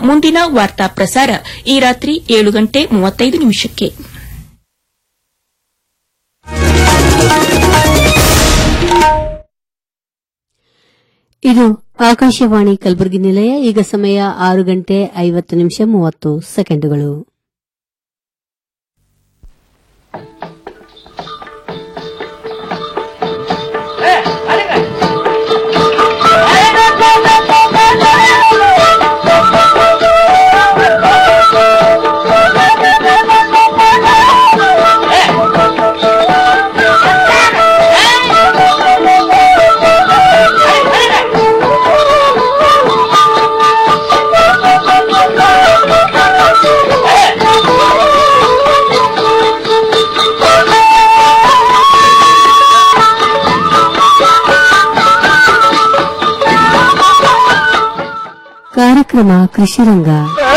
ಮುಂದಿನ ವಾರ್ತಾ ಪ್ರಸಾರ ಈ ರಾತ್ರಿ ಏಳು ಗಂಟೆ ಮೂವತ್ತೈದು ನಿಮಿಷಕ್ಕೆ ಇದು ಆಕಾಶವಾಣಿ ಕಲಬುರಗಿ ನಿಲಯ ಈಗ ಸಮಯ ಆರು ಗಂಟೆ ಐವತ್ತು ನಿಮಿಷ ಮೂವತ್ತು ಸೆಕೆಂಡುಗಳು ಕಾರ್ಯಕ್ರಮ ಕೃಷಿರಂಗ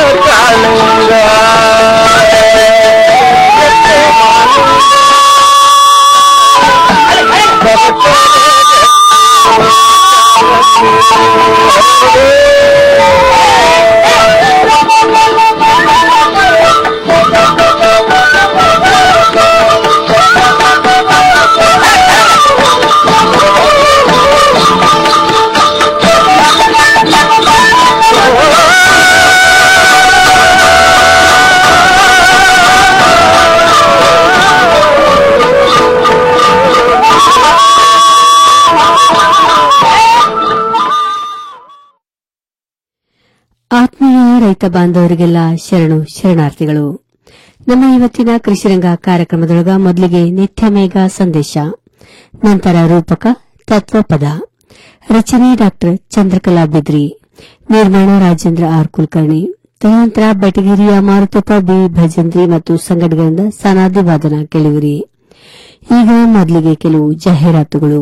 ಆತ್ಮೀಯ ರೈತ ಬಾಂಧವರಿಗೆಲ್ಲ ಶರಣು ಶರಣಾರ್ಥಿಗಳು ನಮ್ಮ ಇವತ್ತಿನ ಕೃಷಿರಂಗ ಕಾರ್ಯಕ್ರಮದೊಳಗ ಮೊದಲಿಗೆ ನಿತ್ಯ ಮೇಘ ಸಂದೇಶ ನಂತರ ರೂಪಕ ತತ್ವಪದ ರಚನೆ ಡಾ ಚಂದ್ರಕಲಾ ಬಿದ್ರಿ ನಿರ್ಮಾಣ ರಾಜೇಂದ್ರ ಆರ್ ಕುಲಕರ್ಣಿ ತದನಂತರ ಬೆಟಗೇರಿಯ ಮಾರುತಪ್ಪ ಬಿ ಭಜಂತ್ರಿ ಮತ್ತು ಸಂಘಟನೆಗಳಿಂದ ಸನಾದಿ ವಾದನ ಕೇಳುವಿರಿ ಈಗ ಮೊದಲಿಗೆ ಕೆಲವು ಜಾಹೀರಾತುಗಳು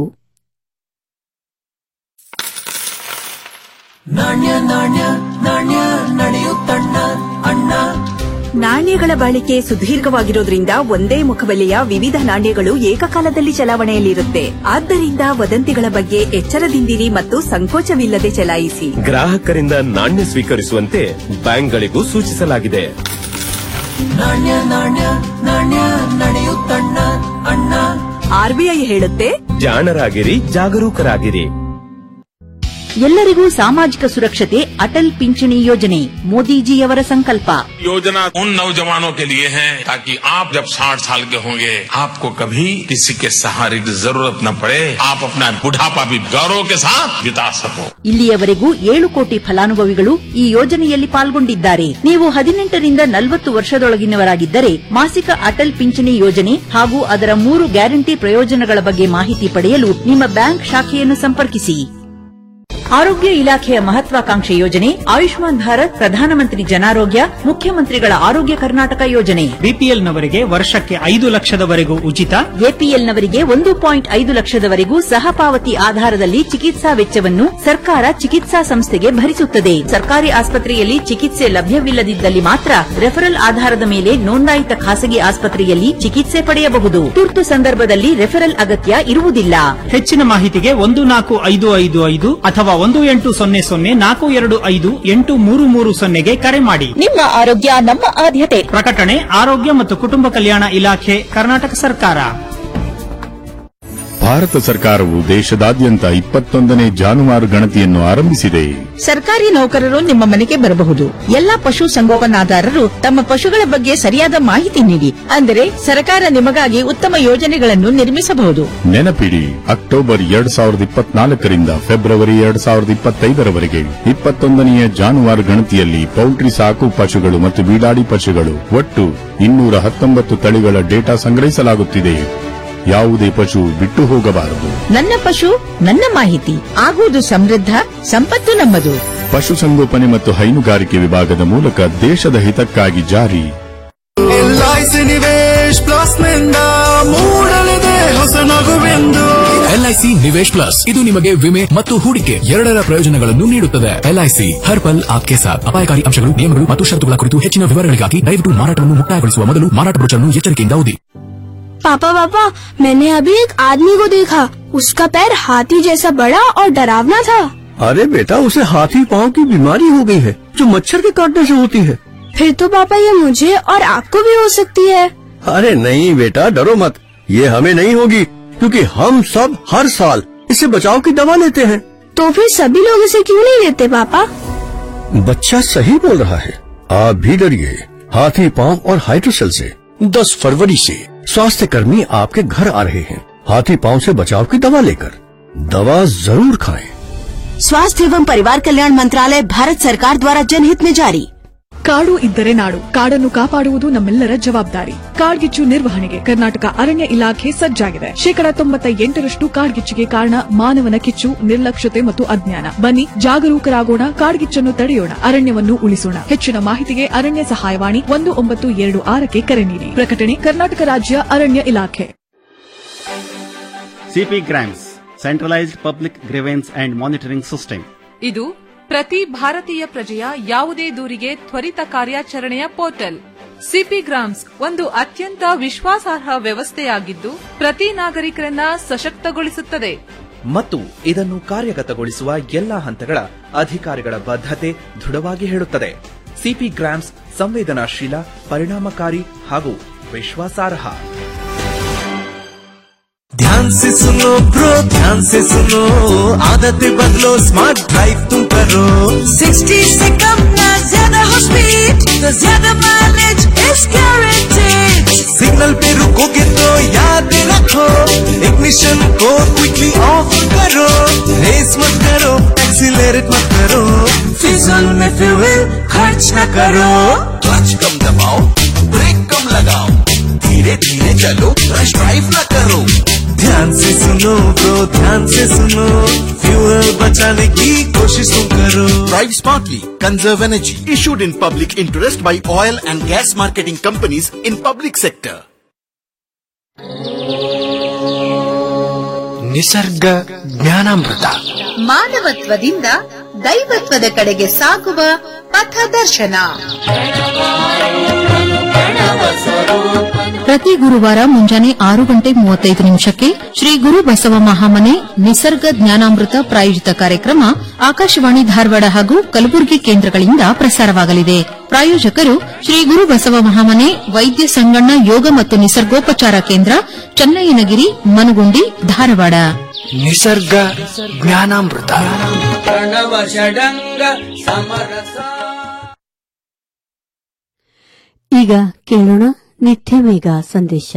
ನಾಣ್ಯ ನಾಣ್ಯ ನಾಣ್ಯ ನಡೆಯುತ್ತಣ್ಣ ಅಣ್ಣ ನಾಣ್ಯಗಳ ಬಾಳಿಕೆ ಸುದೀರ್ಘವಾಗಿರೋದ್ರಿಂದ ಒಂದೇ ಮುಖಬೆಲೆಯ ವಿವಿಧ ನಾಣ್ಯಗಳು ಏಕಕಾಲದಲ್ಲಿ ಚಲಾವಣೆಯಲ್ಲಿರುತ್ತೆ ಆದ್ದರಿಂದ ವದಂತಿಗಳ ಬಗ್ಗೆ ಎಚ್ಚರದಿಂದಿರಿ ಮತ್ತು ಸಂಕೋಚವಿಲ್ಲದೆ ಚಲಾಯಿಸಿ ಗ್ರಾಹಕರಿಂದ ನಾಣ್ಯ ಸ್ವೀಕರಿಸುವಂತೆ ಬ್ಯಾಂಕ್ಗಳಿಗೂ ಸೂಚಿಸಲಾಗಿದೆ ನಾಣ್ಯ ನಾಣ್ಯ ನಾಣ್ಯ ನಡೆಯುತ್ತಣ್ಣ ಅಣ್ಣ ಆರ್ಬಿಐ ಹೇಳುತ್ತೆ ಜಾಣರಾಗಿರಿ ಜಾಗರೂಕರಾಗಿರಿ ಎಲ್ಲರಿಗೂ ಸಾಮಾಜಿಕ ಸುರಕ್ಷತೆ ಅಟಲ್ ಪಿಂಚಣಿ ಯೋಜನೆ ಮೋದಿಜಿಯವರ ಸಂಕಲ್ಪ योजना उन नौजवानों के लिए है ताकि आप जब 60 साल के होंगे आपको कभी किसी के सहारे की जरूरत न पड़े आप अपना बुढ़ापा भी गौरव के साथ बिता सको ಇಲ್ಲಿಯವರೆಗೂ ಏಳು ಕೋಟಿ ಫಲಾನುಭವಿಗಳು ಈ ಯೋಜನೆಯಲ್ಲಿ ಪಾಲ್ಗೊಂಡಿದ್ದಾರೆ ನೀವು ಹದಿನೆಂಟರಿಂದ ನಲವತ್ತು ವರ್ಷದೊಳಗಿನವರಾಗಿದ್ದರೆ ಮಾಸಿಕ ಅಟಲ್ ಪಿಂಚಣಿ ಯೋಜನೆ ಹಾಗೂ ಅದರ ಮೂರು ಗ್ಯಾರಂಟಿ ಪ್ರಯೋಜನಗಳ ಬಗ್ಗೆ ಮಾಹಿತಿ ಪಡೆಯಲು ನಿಮ್ಮ ಬ್ಯಾಂಕ್ ಶಾಖೆಯನ್ನು ಸಂಪರ್ಕಿಸಿ ಆರೋಗ್ಯ ಇಲಾಖೆಯ ಮಹತ್ವಾಕಾಂಕ್ಷೆ ಯೋಜನೆ ಆಯುಷ್ಮಾನ್ ಭಾರತ್ ಪ್ರಧಾನಮಂತ್ರಿ ಜನಾರೋಗ್ಯ ಮುಖ್ಯಮಂತ್ರಿಗಳ ಆರೋಗ್ಯ ಕರ್ನಾಟಕ ಯೋಜನೆ ಬಿಪಿಎಲ್ನವರಿಗೆ ವರ್ಷಕ್ಕೆ ಐದು ಲಕ್ಷದವರೆಗೂ ಉಚಿತ ಎಪಿಎಲ್ನವರಿಗೆ ಒಂದು ಪಾಯಿಂಟ್ ಐದು ಲಕ್ಷದವರೆಗೂ ಸಹಪಾವತಿ ಆಧಾರದಲ್ಲಿ ಚಿಕಿತ್ಸಾ ವೆಚ್ಚವನ್ನು ಸರ್ಕಾರ ಚಿಕಿತ್ಸಾ ಸಂಸ್ಥೆಗೆ ಭರಿಸುತ್ತದೆ ಸರ್ಕಾರಿ ಆಸ್ಪತ್ರೆಯಲ್ಲಿ ಚಿಕಿತ್ಸೆ ಲಭ್ಯವಿಲ್ಲದಿದ್ದಲ್ಲಿ ಮಾತ್ರ ರೆಫರಲ್ ಆಧಾರದ ಮೇಲೆ ನೋಂದಾಯಿತ ಖಾಸಗಿ ಆಸ್ಪತ್ರೆಯಲ್ಲಿ ಚಿಕಿತ್ಸೆ ಪಡೆಯಬಹುದು ತುರ್ತು ಸಂದರ್ಭದಲ್ಲಿ ರೆಫರಲ್ ಅಗತ್ಯ ಇರುವುದಿಲ್ಲ ಹೆಚ್ಚಿನ ಮಾಹಿತಿಗೆ ಒಂದು ನಾಲ್ಕು ಐದು ಐದು ಐದು ಅಥವಾ ಒಂದು ಎಂಟು ಸೊನ್ನೆ ಸೊನ್ನೆ ನಾಲ್ಕು ಎರಡು ಐದು ಎಂಟು ಮೂರು ಮೂರು ಸೊನ್ನೆಗೆ ಕರೆ ಮಾಡಿ ನಿಮ್ಮ ಆರೋಗ್ಯ ನಮ್ಮ ಆದ್ಯತೆ ಪ್ರಕಟಣೆ ಆರೋಗ್ಯ ಮತ್ತು ಕುಟುಂಬ ಕಲ್ಯಾಣ ಇಲಾಖೆ ಕರ್ನಾಟಕ ಸರ್ಕಾರ ಭಾರತ ಸರ್ಕಾರವು ದೇಶದಾದ್ಯಂತ ಇಪ್ಪತ್ತೊಂದನೇ ಜಾನುವಾರು ಗಣತಿಯನ್ನು ಆರಂಭಿಸಿದೆ ಸರ್ಕಾರಿ ನೌಕರರು ನಿಮ್ಮ ಮನೆಗೆ ಬರಬಹುದು ಎಲ್ಲಾ ಪಶು ಸಂಗೋಪನಾದಾರರು ತಮ್ಮ ಪಶುಗಳ ಬಗ್ಗೆ ಸರಿಯಾದ ಮಾಹಿತಿ ನೀಡಿ ಅಂದರೆ ಸರ್ಕಾರ ನಿಮಗಾಗಿ ಉತ್ತಮ ಯೋಜನೆಗಳನ್ನು ನಿರ್ಮಿಸಬಹುದು ನೆನಪಿಡಿ ಅಕ್ಟೋಬರ್ ಎರಡ್ ಸಾವಿರದ ಇಪ್ಪತ್ನಾಲ್ಕರಿಂದ ಫೆಬ್ರವರಿ ಎರಡ್ ಸಾವಿರದ ಇಪ್ಪತ್ತೈದರವರೆಗೆ ಇಪ್ಪತ್ತೊಂದನೆಯ ಜಾನುವಾರು ಗಣತಿಯಲ್ಲಿ ಪೌಲ್ಟ್ರಿ ಸಾಕು ಪಶುಗಳು ಮತ್ತು ಬೀಡಾಡಿ ಪಶುಗಳು ಒಟ್ಟು ಇನ್ನೂರ ಹತ್ತೊಂಬತ್ತು ತಳಿಗಳ ಡೇಟಾ ಸಂಗ್ರಹಿಸಲಾಗುತ್ತಿದೆ ಯಾವುದೇ ಪಶು ಬಿಟ್ಟು ಹೋಗಬಾರದು ನನ್ನ ಪಶು ನನ್ನ ಮಾಹಿತಿ ಆಗುವುದು ಸಮೃದ್ಧ ಸಂಪತ್ತು ನಮ್ಮದು ಪಶುಸಂಗೋಪನೆ ಮತ್ತು ಹೈನುಗಾರಿಕೆ ವಿಭಾಗದ ಮೂಲಕ ದೇಶದ ಹಿತಕ್ಕಾಗಿ ಜಾರಿ ಎಲ್ಐಸಿ ನಿವೇಶ್ ಪ್ಲಸ್ ನಿಂದ ಮೂಡಲಿದೆ ಹೊಸ ನಗುವೆಂದು ಎಲ್ಐಸಿ ನಿವೇಶ್ ಪ್ಲಸ್ ಇದು ನಿಮಗೆ ವಿಮೆ ಮತ್ತು ಹೂಡಿಕೆ ಎರಡರ ಪ್ರಯೋಜನಗಳನ್ನು ನೀಡುತ್ತದೆ ಎಲ್ಐಸಿ ಹರ್ ಪಲ್ ಆಪ್ಕೆ ಸಾಥ್ ಅಪಾಯಕಾರಿ ಅಂಶಗಳು ನಿಯಮಗಳು ಮತ್ತು ಷರತ್ತುಗಳ ಕುರಿತು ಹೆಚ್ಚಿನ ವಿವರಗಳಿಗಾಗಿ ದಯವಿಟ್ಟು ಮಾರಾಟವನ್ನು ಮುಕ್ತಾಯಗೊಳಿಸುವ ಮೊದಲು ಮಾರಾಟ ಬ್ರೋಚರ್ನ್ನು ಎಚ್ಚರಿಕೆಯಿಂದ ಓದಿ पापा पापा मैंने अभी एक आदमी को देखा उसका पैर हाथी जैसा बड़ा और डरावना था अरे बेटा उसे हाथी पांव की बीमारी हो गई है जो मच्छर के काटने से होती है फिर तो पापा ये मुझे और आपको भी हो सकती है अरे नहीं बेटा डरो मत ये हमें नहीं होगी क्योंकि हम सब हर साल इससे बचाव की दवा लेते हैं तो फिर सभी लोग इसे क्यों नहीं लेते पापा बच्चा सही बोल रहा है आप भी डरिए हाथी पांव और हाइड्रोसेल से 10 फरवरी से स्वास्थ्य कर्मी आपके घर आ रहे हैं हाथी पांव से बचाव की दवा लेकर दवा जरूर खाएं स्वास्थ्य एवं परिवार कल्याण मंत्रालय भारत सरकार द्वारा जनहित में जारी ಕಾಡು ಇದ್ದರೆ ನಾಡು ಕಾಡನ್ನು ಕಾಪಾಡುವುದು ನಮ್ಮೆಲ್ಲರ ಜವಾಬ್ದಾರಿ ಕಾಡ್ಗಿಚ್ಚು ನಿರ್ವಹಣೆಗೆ ಕರ್ನಾಟಕ ಅರಣ್ಯ ಇಲಾಖೆ ಸಜ್ಜಾಗಿದೆ ಶೇಕಡಾ ತೊಂಬತ್ತ ಎಂಟರಷ್ಟು ಕಾಡ್ಗಿಚ್ಚಿಗೆ ಕಾರಣ ಮಾನವನ ಕಿಚ್ಚು ನಿರ್ಲಕ್ಷ್ಯತೆ ಮತ್ತು ಅಜ್ಞಾನ ಬನ್ನಿ ಜಾಗರೂಕರಾಗೋಣ ಕಾಡ್ಗಿಚ್ಚನ್ನು ತಡೆಯೋಣ ಅರಣ್ಯವನ್ನು ಉಳಿಸೋಣ ಹೆಚ್ಚಿನ ಮಾಹಿತಿಗೆ ಅರಣ್ಯ ಸಹಾಯವಾಣಿ ಒಂದು ಒಂಬತ್ತು ಎರಡು ಆರಕ್ಕೆ ಕರೆ ನೀಡಿ ಪ್ರಕಟಣೆ ಕರ್ನಾಟಕ ರಾಜ್ಯ ಅರಣ್ಯ ಇಲಾಖೆ CP GRAMS centralised public grievance and monitoring system ಇದು ಪ್ರತಿ ಭಾರತೀಯ ಪ್ರಜೆಯ ಯಾವುದೇ ದೂರಿಗೆ ತ್ವರಿತ ಕಾರ್ಯಾಚರಣೆಯ ಪೋರ್ಟಲ್ ಸಿಪಿ ಗ್ರಾಮ್ಸ್ ಒಂದು ಅತ್ಯಂತ ವಿಶ್ವಾಸಾರ್ಹ ವ್ಯವಸ್ಥೆಯಾಗಿದ್ದು ಪ್ರತಿ ನಾಗರಿಕರನ್ನ ಸಶಕ್ತಗೊಳಿಸುತ್ತದೆ ಮತ್ತು ಇದನ್ನು ಕಾರ್ಯಗತಗೊಳಿಸುವ ಎಲ್ಲಾ ಹಂತಗಳ ಅಧಿಕಾರಿಗಳ ಬದ್ಧತೆ ದೃಢವಾಗಿ ಹೇಳುತ್ತದೆ ಸಿಪಿ ಗ್ರಾಮ್ಸ್ ಸಂವೇದನಾಶೀಲ ಪರಿಣಾಮಕಾರಿ ಹಾಗೂ ವಿಶ್ವಾಸಾರ್ಹ ध्यान से सुनो ब्रो ध्यान से सुनो आदतें बदलो स्मार्ट ड्राइव तुम करो 60 से कम ना ज्यादा हो स्पीड तो ज्यादा माइलेज इज गारंटेड सिग्नल पे रुकोगे तो याद रखो इग्निशन को क्विकली ऑफ करो रेस मत करो एक्सीलरेट मत करो फिजल में फ्यूल खर्च न करो क्लच कम दबाओ ब्रेक कम लगाओ धीरे धीरे चलो रश ड्राइव न करो ध्यान से सुनो ब्रो ध्यान से सुनो फ्यूल बचाने की कोशिश तुम करो Drive smartly, conserve energy. Issued in public interest by oil and gas marketing companies in public sector. ನಿಸರ್ಗ ಜ್ಞಾನಾಮೃತ ಮಾನವತ್ವದಿಂದ ದೈವತ್ವದ ಕಡೆಗೆ ಸಾಗುವ ಪಥದರ್ಶನ ಪ್ರತಿ ಗುರುವಾರ ಮುಂಜಾನೆ ಆರು ಗಂಟೆ ಮೂವತ್ತೈದು ನಿಮಿಷಕ್ಕೆ ಶ್ರೀ ಗುರು ಬಸವ ಮಹಾಮನೆ ನಿಸರ್ಗ ಜ್ಞಾನಾಮೃತ ಪ್ರಾಯೋಜಿತ ಕಾರ್ಯಕ್ರಮ ಆಕಾಶವಾಣಿ ಧಾರವಾಡ ಹಾಗೂ ಕಲಬುರಗಿ ಕೇಂದ್ರಗಳಿಂದ ಪ್ರಸಾರವಾಗಲಿದೆ ಪ್ರಾಯೋಜಕರು ಶ್ರೀ ಗುರು ಬಸವ ಮಹಾಮನೆ ವೈದ್ಯ ಸಂಗಣ್ಣ ಯೋಗ ಮತ್ತು ನಿಸರ್ಗೋಪಚಾರ ಕೇಂದ್ರ ಚನ್ನಯ್ಯನಗಿರಿ ಮನುಗುಂಡಿ ಧಾರವಾಡ ನಿಸರ್ಗ ಜ್ಞಾನಾಮೃತ ಪ್ರಣವ ಷಡಂಗ ಸಮರಸ ಈಗ ಕೇಳೋಣ ನಿತ್ಯ ಮೇಘ ಸಂದೇಶ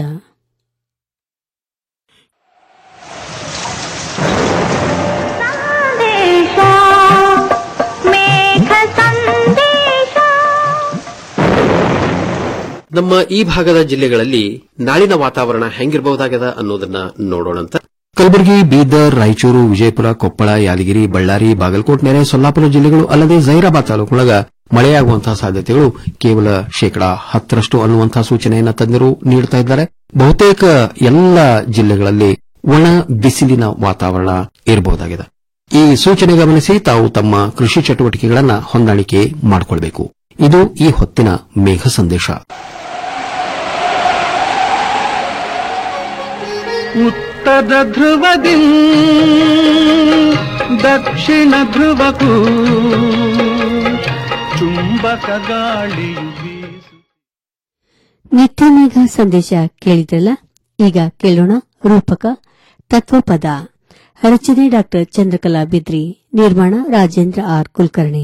ನಮ್ಮ ಈ ಭಾಗದ ಜಿಲ್ಲೆಗಳಲ್ಲಿ ನಾಳಿನ ವಾತಾವರಣ ಹೆಂಗಿರಬಹುದಾಗದ ಅನ್ನೋದನ್ನ ನೋಡೋಣಂತ ಕಲಬುರಗಿ ಬೀದರ್ ರಾಯಚೂರು ವಿಜಯಪುರ ಕೊಪ್ಪಳ ಯಾದಗಿರಿ ಬಳ್ಳಾರಿ ಬಾಗಲಕೋಟ್ ನೆರೆ ಸೊಲ್ಲಾಪುರ ಜಿಲ್ಲೆಗಳು ಅಲ್ಲದೆ ಜೈರಾಬಾದ್ ತಾಲೂಕೊಳಗ ಮಳೆಯಾಗುವಂತಹ ಸಾಧ್ಯತೆಗಳು ಕೇವಲ ಶೇಕಡಾ ಹತ್ತರಷ್ಟು ಅನ್ನುವಂತಹ ಸೂಚನೆಯನ್ನ ತಜ್ಞರು ನೀಡುತ್ತಾ ಇದ್ದಾರೆ ಬಹುತೇಕ ಎಲ್ಲ ಜಿಲ್ಲೆಗಳಲ್ಲಿ ಒಣ ಬಿಸಿಲಿನ ವಾತಾವರಣ ಇರಬಹುದಾಗಿದೆ ಈ ಸೂಚನೆ ಗಮನಿಸಿ ತಾವು ತಮ್ಮ ಕೃಷಿ ಚಟುವಟಿಕೆಗಳನ್ನ ಹೊಂದಾಣಿಕೆ ಮಾಡಿಕೊಳ್ಬೇಕು ಇದು ಈ ಹೊತ್ತಿನ ಮೇಘ ಸಂದೇಶ ಉತ್ತರ ಧ್ರುವದಿ ದಕ್ಷಿಣ ಧ್ರುವಕ್ಕೂ ಚುಂಬಕ ಗಾಳಿಯು ಬೀಸು ನಿತ್ಯ ಮೇಘ ಸಂದೇಶ ಕೇಳಿದ್ರಲ್ಲ ಈಗ ಕೇಳೋಣ ರೂಪಕ ತತ್ವಪದ ರಚನೆ ಡಾಕ್ಟರ್ ಚಂದ್ರಕಲಾ ಬಿದ್ರಿ ನಿರ್ಮಾಣ ರಾಜೇಂದ್ರ ಆರ್ ಕುಲಕರ್ಣಿ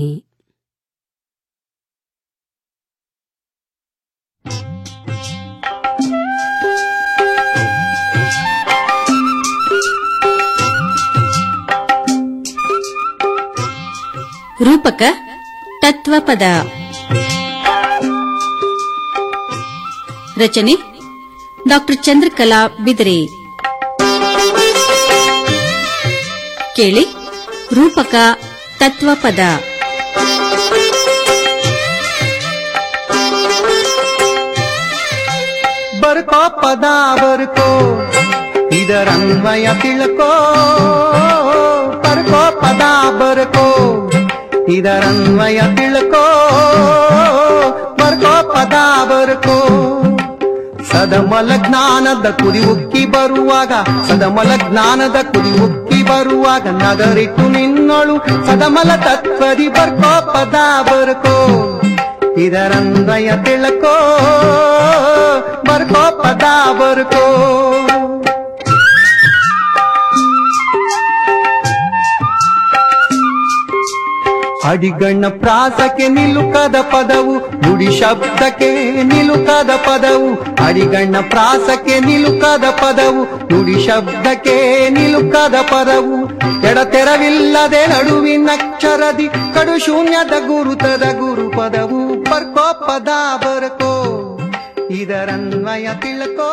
ರೂಪಕ ತತ್ವಪದ ರಚನೆ ಡಾಕ್ಟರ್ ಚಂದ್ರಕಲಾ ಬಿದರೆ ಕೇಳಿ ರೂಪಕ ತತ್ವಪದ ಬರ್ಕೋ ಪದ ಬರ್ಕೋ ಇದರನ್ವಯ ತಿಳ್ಕೋ ಬರ್ಕೋ ಪದ ಬರ್ಕೋ ಇದರನ್ವಯ ತಿಳ್ಕೋ ಬರ್ಕೋ ಪದ ಬರ್ಕೋ ಸದಮಲ ಜ್ಞಾನದ ಕುದಿ ಉಕ್ಕಿ ಬರುವಾಗ ಸದಮಲ ಜ್ಞಾನದ ಕುದಿ ಉಕ್ಕಿ ಬರುವಾಗ ನಗರಿಟ್ಟು ನಿನ್ನೊಳು ಸದಮಲ ತತ್ವದಿ ಬರ್ಕೋ ಪದ ಬರ್ಕೋ ಇದರನ್ವಯ ತಿಳ್ಕೋ ಬರ್ಕೋ ಪದ ಬರ್ಕೋ ಅಡಿಗಣ್ಣ ಪ್ರಾಸಕ್ಕೆ ನಿಲುಕದ ಪದವು ನುಡಿ ಶಬ್ದಕ್ಕೆ ನಿಲುಕದ ಪದವು ಅಡಿಗಣ್ಣ ಪ್ರಾಸಕ್ಕೆ ನಿಲುಕದ ಪದವು ನುಡಿ ಶಬ್ದಕ್ಕೆ ನಿಲುಕದ ಪದವು ಎಡತೆರವಿಲ್ಲದೆ ನಡುವಿನಕ್ಷರದಿ ಕಡು ಶೂನ್ಯದ ಗುರುತದ ಗುರು ಪದವು ಬರ್ಕೋ ಪದ ಬರ್ಕೋ ಇದರನ್ವಯ ತಿಳ್ಕೋ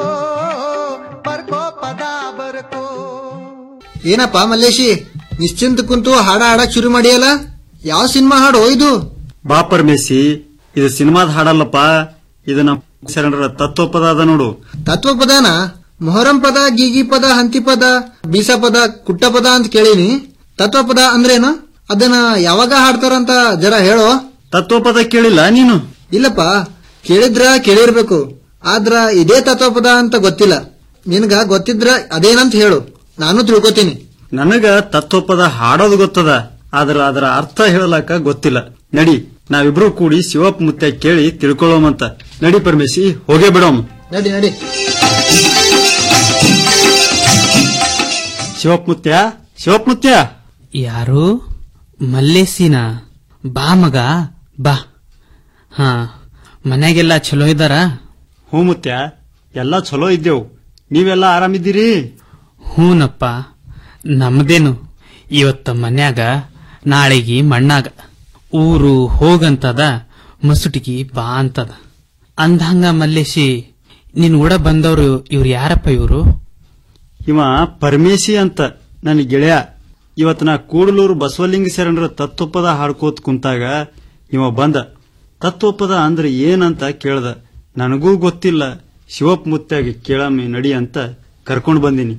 ಬರ್ಕೋ ಪದ ಬರ್ಕೋ ಏನಪ್ಪ ಮಲ್ಲೇಶಿ ನಿಶ್ಚಿಂತ ಕುಂತು ಹಾಡ ಹಾಡಕ್ ಶುರು ಮಾಡಿಯಲ್ಲ ಯಾವ ಸಿನಿಮಾ ಹಾಡು ಇದು ಬಾ ಪರಮೇಶಿ ಇದು ಸಿನಿಮಾದ ಹಾಡಲ್ಲಪ್ಪ ಇದು ನಮ್ಮ ಶರಣರ ತತ್ವಪದ ಅದ ನೋಡು ತತ್ವ ಪದನ ಮೊಹರಂ ಪದ ಗೀಗಿ ಪದ ಹಂತಿ ಪದ ಬೀಸ ಪದ ಕುಟ್ಟ ಪದ ಅಂತ ಕೇಳೀನಿ ತತ್ವ ಪದ ಅಂದ್ರೇನು ಅದನ್ನ ಯಾವಾಗ ಹಾಡ್ತಾರಂತ ಜರ ಹೇಳೋ ತತ್ವಪದ ಕೇಳಿಲ್ಲ ನೀನು ಇಲ್ಲಪ್ಪ ಕೇಳಿದ್ರ ಕೇಳಿರ್ಬೇಕು ಆದ್ರ ಇದೇ ತತ್ವ ಪದ ಅಂತ ಗೊತ್ತಿಲ್ಲ ನಿನ್ಗ ಗೊತ್ತಿದ್ರ ಅದೇನಂತ ಹೇಳು ನಾನು ತಿಳ್ಕೊತೀನಿ ನನಗ ತತ್ವಪದ ಹಾಡೋದು ಗೊತ್ತದ ಆದ್ರ ಅದರ ಅರ್ಥ ಹೇಳಲಕ್ಕ ಗೊತ್ತಿಲ್ಲ ನಡಿ ನಾವಿಬ್ರು ಕೂಡಿ ಶಿವಪ್ಪ ಮುತ್ಯ ಕೇಳಿ ತಿಳ್ಕೊಳ್ಳೋಮಂತ ನಡಿ ಪರಮೇಶಿ ಹೋಗೇ ಬಿಡೋಮ್ ನಡಿ ನಡಿ ಶಿವಪ್ಪ ಮುತ್ಯ ಶಿವಪ್ಪ ಮುತ್ಯ ಯಾರು ಮಲ್ಲೇಸಿನ ಬಾ ಮಗ ಬಾ ಹಾ ಮನ್ಯಾಗೆಲ್ಲ ಚಲೋ ಇದ್ದಾರ ಹ್ಞೂ ಮುತ್ಯ ಎಲ್ಲ ಚಲೋ ಇದ್ದೇವು ನೀವೆಲ್ಲ ಆರಾಮಿದ್ದೀರಿ ಹೂನಪ್ಪ ನಮ್ದೇನು ಇವತ್ತ ಮನ್ಯಾಗ ನಾಳೆಗಿ ಮಣ್ಣಾಗ ಊರು ಹೋಗಂತದ ಮಸುಟಿಗಿ ಬಾ ಅಂತದ ಅಂದಂಗ ಮಲ್ಲೇಶಿ ನಿನ್ ಕೂಡ ಬಂದವರು ಇವ್ರು ಯಾರಪ್ಪ ಇವರು ಇವ ಪರಮೇಶಿ ಅಂತ ನನ್ನ ಗೆಳೆಯ ಇವತ್ತು ನಾ ಕೂಡಲೂರು ಬಸವಲಿಂಗ ಶರಣರ ತತ್ವಪದ ಹಾಡ್ಕೋತ್ ಕುಂತಾಗ ಇವ ಬಂದ ತತ್ವಪದ ಅಂದ್ರೆ ಏನಂತ ಕೇಳ್ದ ನನಗೂ ಗೊತ್ತಿಲ್ಲ ಶಿವಪ್ಪ ಮುತ್ಯಾಗ ಕೇಳಮ್ಮಿ ನಡಿ ಅಂತ ಕರ್ಕೊಂಡ್ ಬಂದಿನಿ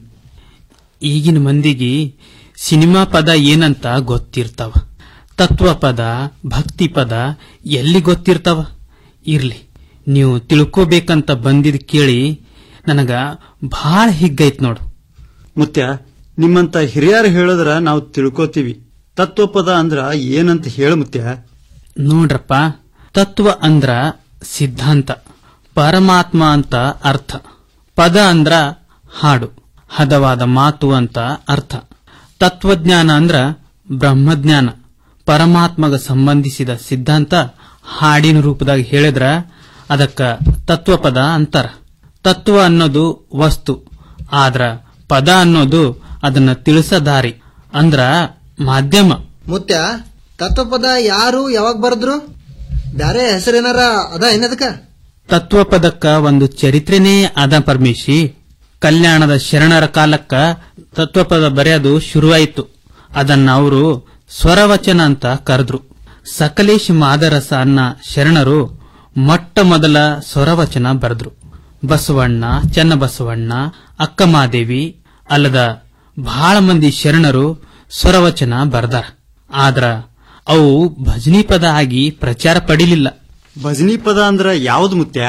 ಈಗಿನ ಮಂದಿಗೆ ಸಿನಿಮಾ ಪದ ಏನಂತ ಗೊತ್ತಿರ್ತಾವ ತತ್ವ ಪದ ಭಕ್ತಿ ಪದ ಎಲ್ಲಿ ಗೊತ್ತಿರ್ತಾವ ಇರ್ಲಿ ನೀವು ತಿಳ್ಕೋಬೇಕಂತ ಬಂದಿದ್ ಕೇಳಿ ನನಗ ಬಹಳ ಹಿಗ್ಗೈತ್ ನೋಡು ಮುತ್ಯ ನಿಮ್ಮಂತ ಹಿರಿಯರು ಹೇಳಿದ್ರ ನಾವು ತಿಳ್ಕೋತೀವಿ ತತ್ವಪದ ಅಂದ್ರ ಏನಂತ ಹೇಳ ಮುತ್ಯ ನೋಡ್ರಪ್ಪ ತತ್ವ ಅಂದ್ರ ಸಿದ್ಧಾಂತ ಪರಮಾತ್ಮ ಅಂತ ಅರ್ಥ ಪದ ಅಂದ್ರ ಹಾಡು ಹದವಾದ ಮಾತು ಅಂತ ಅರ್ಥ ತತ್ವಜ್ಞಾನ ಅಂದ್ರ ಬ್ರಹ್ಮಜ್ಞಾನ ಪರಮಾತ್ಮಗ ಸಂಬಂಧಿಸಿದ ಸಿದ್ಧಾಂತ ಹಾಡಿನ ರೂಪದಾಗ ಹೇಳಿದ್ರ ಅದಕ್ಕ ತತ್ವಪದ ಅಂತಾರ ತತ್ವ ಅನ್ನೋದು ವಸ್ತು ಆದ್ರ ಪದ ಅನ್ನೋದು ಅದನ್ನ ತಿಳಿಸ ದಾರಿ ಅಂದ್ರ ಮಾಧ್ಯಮ ಮುತ್ಯ ತತ್ವಪದ ಯಾರು ಯಾವಾಗ ಬರೆದ್ರು ಬ್ಯಾರೆ ಹೆಸರೇನಾರ ಅದ ಏನದಕ್ಕ ತತ್ವಪದಕ್ಕ ಒಂದು ಚರಿತ್ರೆನೇ ಅದ ಪರಮೇಶಿ ಕಲ್ಯಾಣದ ಶರಣರ ಕಾಲಕ್ಕ ತತ್ವಪದ ಬರೆಯೋದು ಶುರುವಾಯಿತು ಅದನ್ನ ಅವರು ಸ್ವರವಚನ ಅಂತ ಕರೆದ್ರು ಸಕಲೇಶ್ ಮಾದರಸ ಅನ್ನ ಶರಣರು ಮೊಟ್ಟ ಮೊದಲ ಸ್ವರವಚನ ಬರೆದ್ರು ಬಸವಣ್ಣ ಚನ್ನಬಸವಣ್ಣ ಅಕ್ಕಮಾದೇವಿ ಅಲ್ಲದ ಬಹಳ ಮಂದಿ ಶರಣರು ಸ್ವರವಚನ ಬರ್ದಾರ ಆದ್ರ ಅವು ಭಜನಿ ಪದ ಆಗಿ ಪ್ರಚಾರ ಪಡಿಲಿಲ್ಲ ಭಜನಿ ಪದ ಅಂದ್ರ ಯಾವ್ದು ಮುತ್ಯ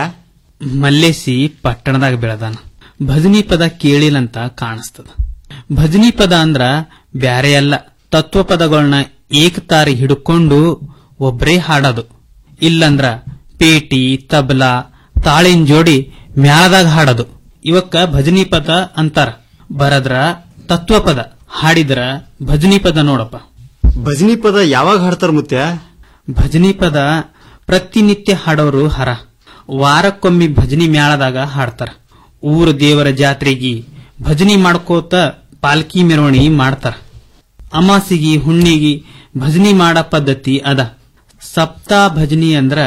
ಮಲ್ಲೇಸಿ ಪಟ್ಟಣದಾಗ ಬೆಳೆದಾನ ಭಜನಿ ಪದ ಕೇಳಿಲ್ಲಂತ ಕಾಣಿಸ್ತದ ಭಜನಿ ಪದ ಅಂದ್ರ ಬ್ಯಾರೆ ಅಲ್ಲ ತತ್ವ ಪದಗಳನ್ನ ಏಕತಾರಿ ಹಿಡ್ಕೊಂಡು ಒಬ್ರೇ ಹಾಡೋದು ಇಲ್ಲಂದ್ರ ಪೇಟಿ ತಬಲಾ ತಾಳಿನ ಜೋಡಿ ಮ್ಯಾಳದಾಗ ಹಾಡೋದು ಇವಕ್ಕ ಭಜನಿ ಪದ ಅಂತಾರ ಬರದ್ರ ತತ್ವಪದ ಹಾಡಿದ್ರ ಭಜನಿ ಪದ ನೋಡಪ್ಪ ಭಜನಿ ಪದ ಯಾವಾಗ ಹಾಡ್ತಾರ ಮುತ್ಯ ಭಜನಿ ಪದ ಪ್ರತಿನಿತ್ಯ ಹಾಡೋರು ಹರ ವಾರಕ್ಕೊಮ್ಮೆ ಭಜನಿ ಮ್ಯಾಳದಾಗ ಹಾಡ್ತಾರ ಊರ ದೇವರ ಜಾತ್ರೆಗಿ ಭಜನಿ ಮಾಡ್ಕೋತ ಪಾಲ್ಕಿ ಮೆರವಣಿಗೆ ಮಾಡ್ತಾರ ಅಮಾಸಿಗಿ ಹುಣ್ಣಿಗಿ ಭಜನಿ ಮಾಡ ಪದ್ಧತಿ ಅದ ಸಪ್ತಾ ಭಜನಿ ಅಂದ್ರ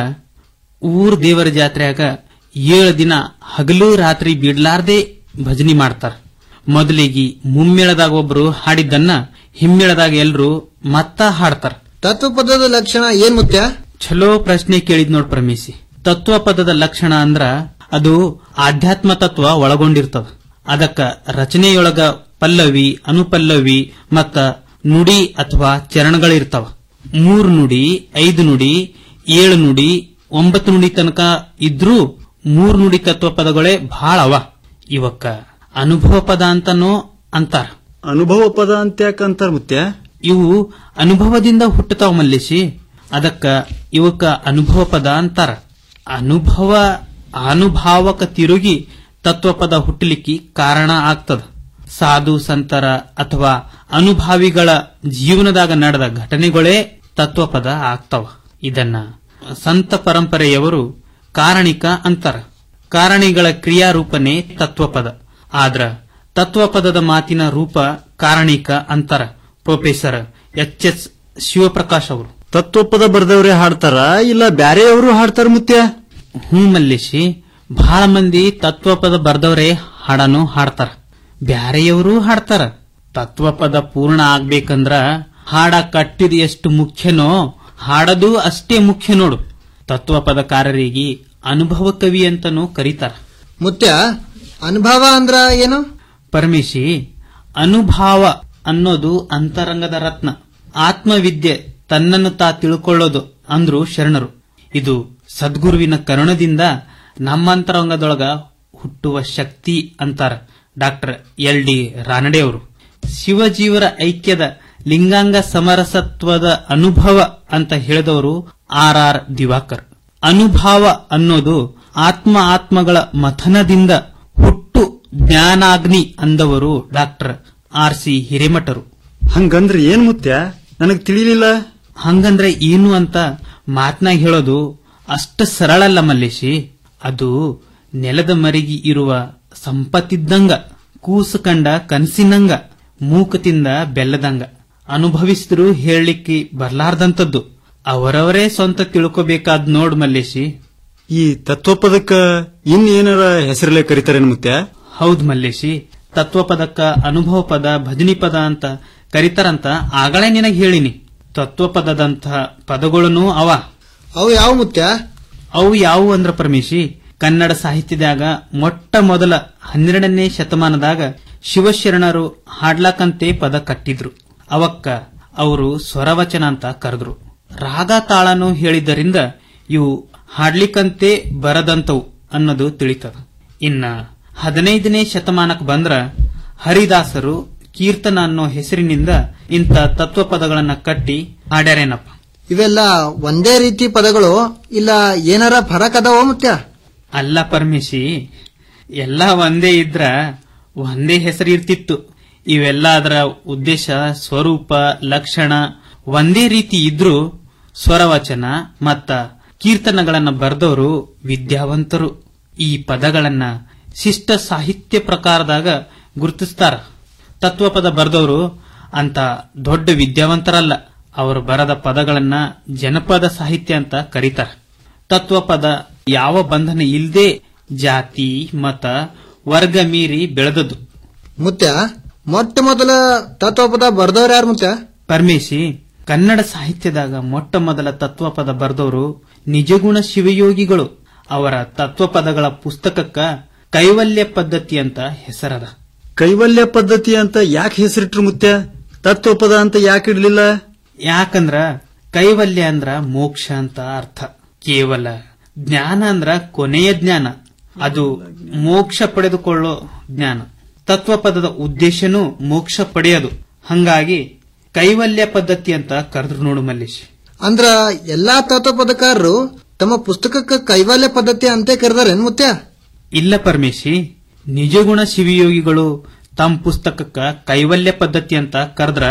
ಊರ್ ದೇವರ ಜಾತ್ರೆಯಾಗ ಏಳು ದಿನ ಹಗಲು ರಾತ್ರಿ ಬಿಡ್ಲಾರ್ದೆ ಭಜನಿ ಮಾಡ್ತಾರ ಮೊದಲಿಗೆ ಮುಮ್ಮೇಳದಾಗ ಒಬ್ರು ಹಾಡಿದ್ದನ್ನ ಹಿಮ್ಮೇಳದಾಗ ಎಲ್ರು ಮತ್ತ ಹಾಡ್ತಾರ ತತ್ವಪದದ ಲಕ್ಷಣ ಏನ್ ಮುತ್ಯ ಚಲೋ ಪ್ರಶ್ನೆ ಕೇಳಿದ್ ನೋಡ್ ಪ್ರಮೇಶಿ ತತ್ವ ಪದದ ಲಕ್ಷಣ ಅಂದ್ರ ಅದು ಆಧ್ಯಾತ್ಮ ತತ್ವ ಒಳಗೊಂಡಿರ್ತದ ಅದಕ್ಕ ರಚನೆಯೊಳಗ ಪಲ್ಲವಿ ಅನುಪಲ್ಲವಿ ಮತ್ತ ನುಡಿ ಅಥವಾ ಚರಣಗಳಿರ್ತಾವ ಮೂರು ನುಡಿ ಐದು ನುಡಿ ಏಳು ನುಡಿ ಒಂಬತ್ತು ನುಡಿ ತನಕ ಇದ್ರೂ ಮೂರು ನುಡಿ ತತ್ವ ಪದಗಳೇ ಬಹಳ ಅವ ಇವಕ್ಕ ಅನುಭವ ಪದ ಅಂತನೋ ಅಂತಾರ ಅನುಭವ ಪದ ಅಂತ ಯಾಕಂತಾರ ಮುತ್ಯ ಇವು ಅನುಭವದಿಂದ ಹುಟ್ಟತಾವ ಮಲ್ಲೇಶಿ ಅದಕ್ಕ ಇವಕ್ಕ ಅನುಭವ ಪದ ಅಂತಾರ ಅನುಭವ ಅನುಭಾವಕ ತಿರುಗಿ ತತ್ವಪದ ಹುಟ್ಟಲಿಕ್ಕೆ ಕಾರಣ ಆಗ್ತದ ಸಾಧು ಸಂತರ ಅಥವಾ ಅನುಭಾವಿಗಳ ಜೀವನದಾಗ ನಡೆದ ಘಟನೆಗಳೇ ತತ್ವಪದ ಆಗ್ತಾವ ಇದನ್ನ ಸಂತ ಪರಂಪರೆಯವರು ಕಾರಣಿಕ ಅಂತಾರ ಕಾರಣಿಗಳ ಕ್ರಿಯಾರೂಪನೇ ತತ್ವಪದ ಆದ್ರ ತತ್ವಪದದ ಮಾತಿನ ರೂಪ ಕಾರಣಿಕ ಅಂತಾರ ಪ್ರೊಫೆಸರ್ ಎಚ್ ಎಸ್ ಶಿವಪ್ರಕಾಶ್ ಅವರು ತತ್ವಪದ ಬರ್ದವ್ರೆ ಹಾಡ್ತಾರ ಇಲ್ಲ ಬ್ಯಾರೆಯವರು ಹಾಡ್ತಾರ ಮುತ್ಯ ಹ್ಞೂ ಮಲ್ಲೇಶಿ ಬಹಳ ಮಂದಿ ತತ್ವಪದ ಬರ್ದವ್ರೆ ಹಾಡನು ಹಾಡ್ತಾರ ಬ್ಯಾರೆಯವರು ಹಾಡ್ತಾರ ತತ್ವಪದ ಪೂರ್ಣ ಆಗ್ಬೇಕಂದ್ರ ಹಾಡ ಕಟ್ಟಿದ ಎಷ್ಟು ಮುಖ್ಯನೋ ಹಾಡದು ಅಷ್ಟೇ ಮುಖ್ಯ ನೋಡು ತತ್ವಪದಕಾರರಿಗೆ ಅನುಭವ ಕವಿ ಅಂತನೂ ಕರೀತಾರ ಮುತ್ಯ ಅನುಭವ ಅಂದ್ರ ಏನು ಪರಮೇಶಿ ಅನುಭಾವ ಅನ್ನೋದು ಅಂತರಂಗದ ರತ್ನ ಆತ್ಮವಿದ್ಯೆ ತನ್ನನ್ನು ತಾ ತಿಳ್ಕೊಳ್ಳೋದು ಅಂದ್ರು ಶರಣರು ಇದು ಸದ್ಗುರುವಿನ ಕರುಣದಿಂದ ನಮ್ಮಂತರಂಗದೊಳಗ ಹುಟ್ಟುವ ಶಕ್ತಿ ಅಂತಾರ ಡಾಕ್ಟರ್ ಎಲ್ ಡಿ ರಾನಡೆ ಅವರು ಶಿವಜೀವರ ಐಕ್ಯದ ಲಿಂಗಾಂಗ ಸಮರಸತ್ವದ ಅನುಭವ ಅಂತ ಹೇಳಿದವರು ಆರ್ ಆರ್ ದಿವಾಕರ್ ಅನುಭಾವ ಅನ್ನೋದು ಆತ್ಮ ಆತ್ಮಗಳ ಮಥನದಿಂದ ಹುಟ್ಟು ಜ್ಞಾನಾಗ್ನಿ ಅಂದವರು ಡಾಕ್ಟರ್ ಆರ್ ಸಿ ಹಿರೇಮಠರು ಹಂಗಂದ್ರೆ ಏನ್ ಮುತ್ಯ ನನಗ್ ತಿಳಿಲಿಲ್ಲ ಹಂಗಂದ್ರೆ ಏನು ಅಂತ ಮಾತ್ನಾಗ ಹೇಳೋದು ಅಷ್ಟ ಸರಳಲ್ಲ ಮಲ್ಲೇಶಿ ಅದು ನೆಲದ ಮರಿಗಿ ಇರುವ ಸಂಪತ್ತಿದ್ದಂಗ ಕೂಸು ಕಂಡ ಕನಸಿನಂಗ ಮೂಕತಿಂದ ಬೆಲ್ಲದಂಗ ಅನುಭವಿಸಿದ್ರು ಹೇಳಲಿಕ್ಕೆ ಬರ್ಲಾರ್ದಂಥದ್ದು ಅವರವರೇ ಸ್ವಂತ ತಿಳ್ಕೋಬೇಕಾದ್ ನೋಡ್ ಮಲ್ಲೇಶಿ ಈ ತತ್ವಪದಕ್ಕ ಇನ್ ಏನಾರ ಹೆಸರಲ್ಲೇ ಕರೀತಾರೇನ್ ಮುತ್ಯ ಹೌದ್ ಮಲ್ಲೇಶಿ ತತ್ವಪದಕ್ಕ ಅನುಭವ ಪದ ಭಜನಿ ಪದ ಅಂತ ಕರಿತಾರಂತ ಆಗಳೇ ನಿನಗೆ ಹೇಳಿನಿ ತತ್ವಪದದಂಥ ಪದಗಳೂ ಅವ ಅವು ಯಾವ ಮುತ್ಯ ಅವು ಯಾವುವು ಅಂದ್ರ ಪರಮೇಶಿ ಕನ್ನಡ ಸಾಹಿತ್ಯದಾಗ ಮೊಟ್ಟ ಮೊದಲ ಹನ್ನೆರಡನೇ ಶತಮಾನದಾಗ ಶಿವಶರಣರು ಹಾಡ್ಲಾಕಂತೆ ಪದ ಕಟ್ಟಿದ್ರು ಅವಕ್ಕ ಅವರು ಸ್ವರವಚನ ಅಂತ ಕರೆದ್ರು ರಾಗ ತಾಳನು ಹೇಳಿದ್ದರಿಂದ ಇವು ಹಾಡ್ಲಿಕ್ಕಂತೆ ಬರದಂತವು ಅನ್ನೋದು ತಿಳಿತದ ಇನ್ನ ಹದಿನೈದನೇ ಶತಮಾನಕ್ಕೆ ಬಂದ್ರ ಹರಿದಾಸರು ಕೀರ್ತನ ಅನ್ನೋ ಹೆಸರಿನಿಂದ ಇಂಥ ತತ್ವಪದಗಳನ್ನ ಕಟ್ಟಿ ಹಾಡ್ಯಾರೇನಪ್ಪ ಇವೆಲ್ಲ ಒಂದೇ ರೀತಿ ಪದಗಳು ಇಲ್ಲ ಏನಾರ ಫರಕ್ ಅದಾವ ಮುತ್ಯ ಅಲ್ಲ ಪರಮೇಶಿ ಎಲ್ಲ ಒಂದೇ ಇದ್ರ ಒಂದೇ ಹೆಸರು ಇರ್ತಿತ್ತು ಇವೆಲ್ಲ ಅದರ ಉದ್ದೇಶ ಸ್ವರೂಪ ಲಕ್ಷಣ ಒಂದೇ ರೀತಿ ಇದ್ರೂ ಸ್ವರವಚನ ಮತ್ತ ಕೀರ್ತನಗಳನ್ನ ಬರೆದವರು ವಿದ್ಯಾವಂತರು ಈ ಪದಗಳನ್ನ ಶಿಷ್ಟ ಸಾಹಿತ್ಯ ಪ್ರಕಾರದಾಗ ಗುರುತಿಸ್ತಾರ ತತ್ವಪದ ಬರೆದವರು ಅಂತ ದೊಡ್ಡ ವಿದ್ಯಾವಂತರಲ್ಲ ಅವರು ಬರದ ಪದಗಳನ್ನ ಜನಪದ ಸಾಹಿತ್ಯ ಅಂತ ಕರೀತಾರ ತತ್ವಪದ ಯಾವ ಬಂಧನ ಇಲ್ಲದೆ ಜಾತಿ ಮತ ವರ್ಗ ಮೀರಿ ಬೆಳೆದದ್ದು ಮುತ್ಯ ಮೊಟ್ಟ ಮೊದಲ ತತ್ವಪದ ಬರ್ದವ್ರ ಯಾರು ಮುತ್ಯ ಪರಮೇಶಿ ಕನ್ನಡ ಸಾಹಿತ್ಯದಾಗ ಮೊಟ್ಟ ಮೊದಲ ತತ್ವಪದ ಬರೆದವರು ನಿಜಗುಣ ಶಿವಯೋಗಿಗಳು ಅವರ ತತ್ವಪದಗಳ ಪುಸ್ತಕಕ್ಕ ಕೈವಲ್ಯ ಪದ್ಧತಿ ಅಂತ ಹೆಸರದ ಕೈವಲ್ಯ ಪದ್ಧತಿ ಅಂತ ಯಾಕೆ ಹೆಸರಿಟ್ರು ಮುತ್ಯ ತತ್ವಪದ ಅಂತ ಯಾಕೆ ಇಡ್ಲಿಲ್ಲ ಯಾಕಂದ್ರ ಕೈವಲ್ಯ ಅಂದ್ರ ಮೋಕ್ಷ ಅಂತ ಅರ್ಥ ಕೇವಲ ಜ್ಞಾನ ಅಂದ್ರ ಕೊನೆಯ ಜ್ಞಾನ ಅದು ಮೋಕ್ಷ ಪಡೆದುಕೊಳ್ಳೋ ಜ್ಞಾನ ತತ್ವಪದದ ಉದ್ದೇಶನೂ ಮೋಕ್ಷ ಪಡೆಯೋದು ಹಂಗಾಗಿ ಕೈವಲ್ಯ ಪದ್ಧತಿ ಅಂತ ಕರೆದ್ರು ನೋಡು ಮಲ್ಲೇಶ್ ಅಂದ್ರ ಎಲ್ಲಾ ತತ್ವಪದಕಾರರು ತಮ್ಮ ಪುಸ್ತಕಕ್ಕ ಕೈವಾಲ್ಯ ಪದ್ಧತಿ ಅಂತೆ ಕರೆದಾರೇನ್ ಮುತ್ಯ ಇಲ್ಲ ಪರಮೇಶಿ ನಿಜಗುಣ ಶಿವಯೋಗಿಗಳು ತಮ್ಮ ಪುಸ್ತಕಕ್ಕ ಕೈವಲ್ಯ ಪದ್ಧತಿ ಅಂತ ಕರೆದ್ರ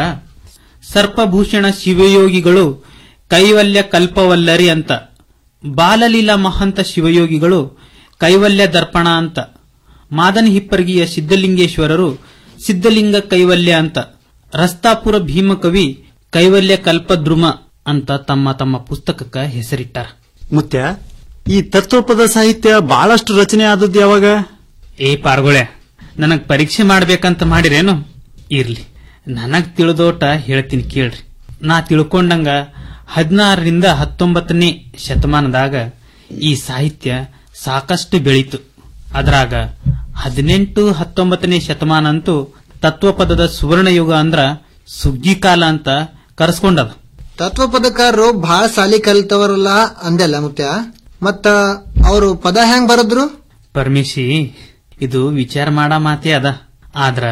ಸರ್ಪಭೂಷಣ ಶಿವಯೋಗಿಗಳು ಕೈವಲ್ಯ ಕಲ್ಪವಲ್ಲರಿ ಅಂತ ಬಾಲಲೀಲಾ ಮಹಂತ ಶಿವಯೋಗಿಗಳು ಕೈವಲ್ಯ ದರ್ಪಣ ಅಂತ ಮಾದನ ಹಿಪ್ಪರ್ಗಿಯ ಸಿದ್ದಲಿಂಗೇಶ್ವರರು ಸಿದ್ದಲಿಂಗ ಕೈವಲ್ಯ ಅಂತ ರಸ್ತಾಪುರ ಭೀಮಕವಿ ಕೈವಲ್ಯ ಕಲ್ಪದ್ರುಮ ಅಂತ ತಮ್ಮ ತಮ್ಮ ಪುಸ್ತಕಕ್ಕ ಹೆಸರಿಟ್ಟಾರ ಮುತ್ಯ ಈ ತತ್ವಪದ ಸಾಹಿತ್ಯ ಬಹಳಷ್ಟು ರಚನೆ ಆದದ್ದು ಯಾವಾಗ ಏ ಪಾರ್ಗೊಳೆ ನನಗ್ ಪರೀಕ್ಷೆ ಮಾಡ್ಬೇಕಂತ ಮಾಡಿರೇನು ಇರ್ಲಿ ನನಗ್ ತಿಳಿದೋಟ ಹೇಳ್ತೀನಿ ಕೇಳ್ರಿ ನಾ ತಿಳ್ಕೊಂಡಂಗ ಹದಿನಾರರಿಂದ ಹತ್ತೊಂಬತ್ತನೇ ಶತಮಾನದಾಗ ಈ ಸಾಹಿತ್ಯ ಸಾಕಷ್ಟು ಬೆಳೀತು ಅದ್ರಾಗ ಹದಿನೆಂಟು ಹತ್ತೊಂಬತ್ತನೇ ಶತಮಾನ ಅಂತೂ ತತ್ವಪದದ ಸುವರ್ಣಯುಗ ಅಂದ್ರ ಸುಗ್ಗಿ ಕಾಲ ಅಂತ ಕರೆಸ್ಕೊಂಡದ ತತ್ವಪದಕಾರರು ಬಹಳ ಸಾಲಿ ಕಲಿತವರಲ್ಲ ಅಂದೆಲ್ಲ ಮುತ್ಯ ಮತ್ತ ಅವರು ಪದ ಹೆಂಗ್ ಬರದ್ರು ಪರಮೇಶಿ ಇದು ವಿಚಾರ ಮಾಡ ಮಾತೇ ಅದ ಆದ್ರ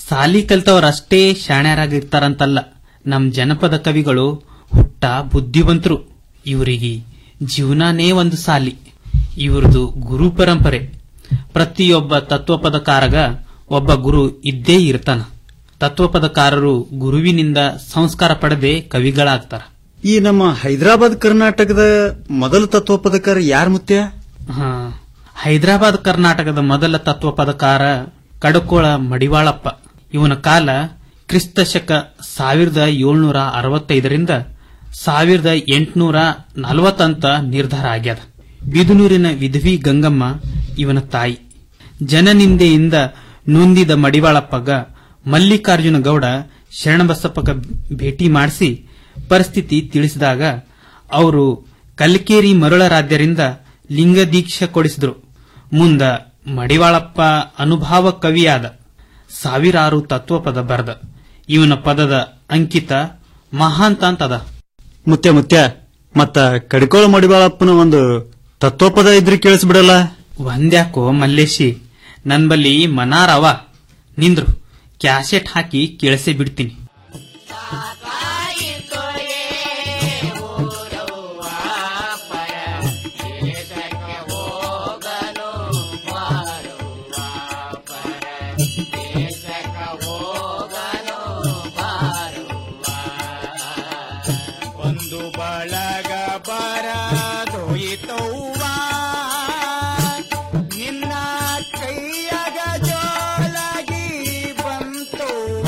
ಸಾಲಿ ಕಲ್ತವ್ರಷ್ಟೇ ಶಾಣ್ಯರಾಗಿರ್ತಾರಂತಲ್ಲ ನಮ್ ಜನಪದ ಕವಿಗಳು ಹುಟ್ಟ ಬುದ್ಧಿವಂತರು ಇವರಿಗೆ ಜೀವನಾನೇ ಒಂದು ಸಾಲಿ ಇವ್ರದು ಗುರು ಪರಂಪರೆ ಪ್ರತಿಯೊಬ್ಬ ತತ್ವಪದಕಾರಗ ಒಬ್ಬ ಗುರು ಇದ್ದೇ ಇರ್ತಾನ ತತ್ವಪದಕಾರರು ಗುರುವಿನಿಂದ ಸಂಸ್ಕಾರ ಪಡೆದೇ ಕವಿಗಳಾಗ್ತಾರ ಈ ನಮ್ಮ ಹೈದರಾಬಾದ್ ಕರ್ನಾಟಕದ ಮೊದಲ ತತ್ವಪದಕಾರ ಯಾರ ಮುತ್ಯ ಹಾ ಹೈದರಾಬಾದ್ ಕರ್ನಾಟಕದ ಮೊದಲ ತತ್ವಪದಕಾರ ಕಡಕೋಳ ಮಡಿವಾಳಪ್ಪ ಇವನ ಕಾಲ ಕ್ರಿಸ್ತ ಶಕ ಸಾವಿರದ ಏಳ್ನೂರ ಅರವತ್ತೈದರಿಂದ ಸಾವಿರದ ಎಂಟುನೂರ ನಲವತ್ತಂತ ನಿರ್ಧಾರ ಆಗ್ಯದ ಬಿದುನೂರಿನ ವಿಧವಿ ಗಂಗಮ್ಮ ಇವನ ತಾಯಿ ಜನನಿಂದೆಯಿಂದ ನೊಂದಿದ ಮಡಿವಾಳಪ್ಪಗ ಮಲ್ಲಿಕಾರ್ಜುನ ಗೌಡ ಶರಣಬಸಪ್ಪಗ ಭೇಟಿ ಮಾಡಿಸಿ ಪರಿಸ್ಥಿತಿ ತಿಳಿಸಿದಾಗ ಅವರು ಕಲ್ಕೇರಿ ಮರುಳರಾಧ್ಯರಿಂದ ಲಿಂಗ ದೀಕ್ಷೆ ಕೊಡಿಸಿದ್ರು ಮುಂದ ಮಡಿವಾಳಪ್ಪ ಅನುಭಾವ ಕವಿಯಾದ ಸಾವಿರಾರು ತತ್ವಪದ ಬರೆದ ಇವನ ಪದದ ಅಂಕಿತ ಮಹಾಂತ ಅಂತದ ಮುತ್ಯ ಮುತ್ಯ ಮತ್ತ ಕಡಿಕೋಳ ಮಡಿವಾಳಪ್ಪನ ಒಂದು ತತ್ವಪದ ಇದ್ರಿ ಕೇಳಿಸ್ಬಿಡಲ್ಲ ಒಂದ್ಯಾಕೋ ಮಲ್ಲೇಶಿ ನನ್ ಬಲ್ಲಿ ಮನಾರವ ನಿಂದ್ರು ಕ್ಯಾಸೆಟ್ ಹಾಕಿ ಕೇಳಿಸೇ ಬಿಡ್ತೀನಿ ಒಂದು ಬಳಗ ಬರದೊಯ್ತವ್ವ ನಿನ್ನ ಕೈಯಾಗ ಜೋಲಾಗಿ ಬಂತವ್ವ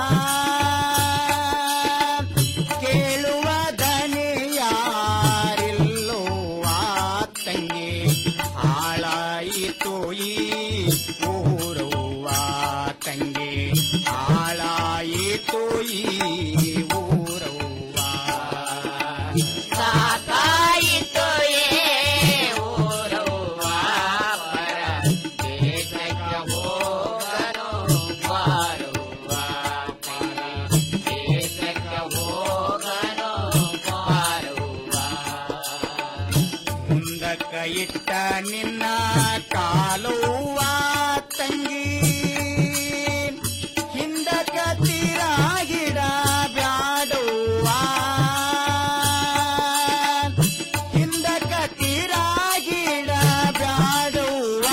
ಕೇಳುವ ದನಿ ಯಾರಿಲ್ಲೋವ ತಂಗಿ ಹಾಳಾಯಿತು ಈ ಊರವ್ವ ತಂಗಿ ಹಾಳಾಯಿತು ಈ ಊರವ್ವ ಸಾಕಾಯಿತು ಏ ಊರವ್ವ ಪರ ದೇಶಕ್ಕೆ ಹೋಗಲು ಬಾರವ್ವ ಪರ ದೇಶಕ್ಕೆ ಹೋಗಲು ಬಾರವ್ವ ಮುಂದಕ್ಕ ಇಟ್ಟ ನಿನ್ನ ಕಾಲುವ ತಂಗಿ ಹಿಂದಕ್ಕ ತೀರಾಗಿಡ ಬ್ಯಾಡುವ ಹಿಂದಕ್ಕ ತೀರಾಗಿಡ ಬ್ಯಾಡುವ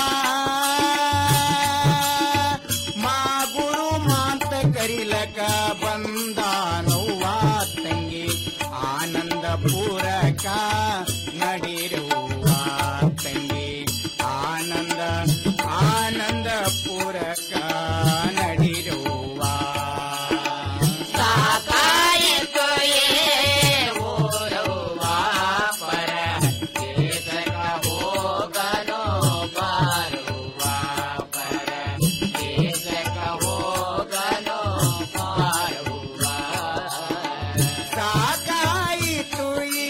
ಮಾಗುರು ಮಾಂತ ಕರಿಲಕ ಬಂದಾನವ್ವ ತಂಗಿ ಆನಂದ ಪೂರಕ ನಡಿರುವ ತಂಗಿ ಆನಂದ ಆನಂದ ಪೂರಕ ನಡಿರುವ ಸಾಕಾಯಿತು ಓರವ್ವ ಪರ ದೇಶಕ ಹೋಗಲು ಬಾರುವ ಪರ ದೇಶಕ ಹೋಗಲು ಬಾರುವ ಸಾಕಾಯಿತು ಈ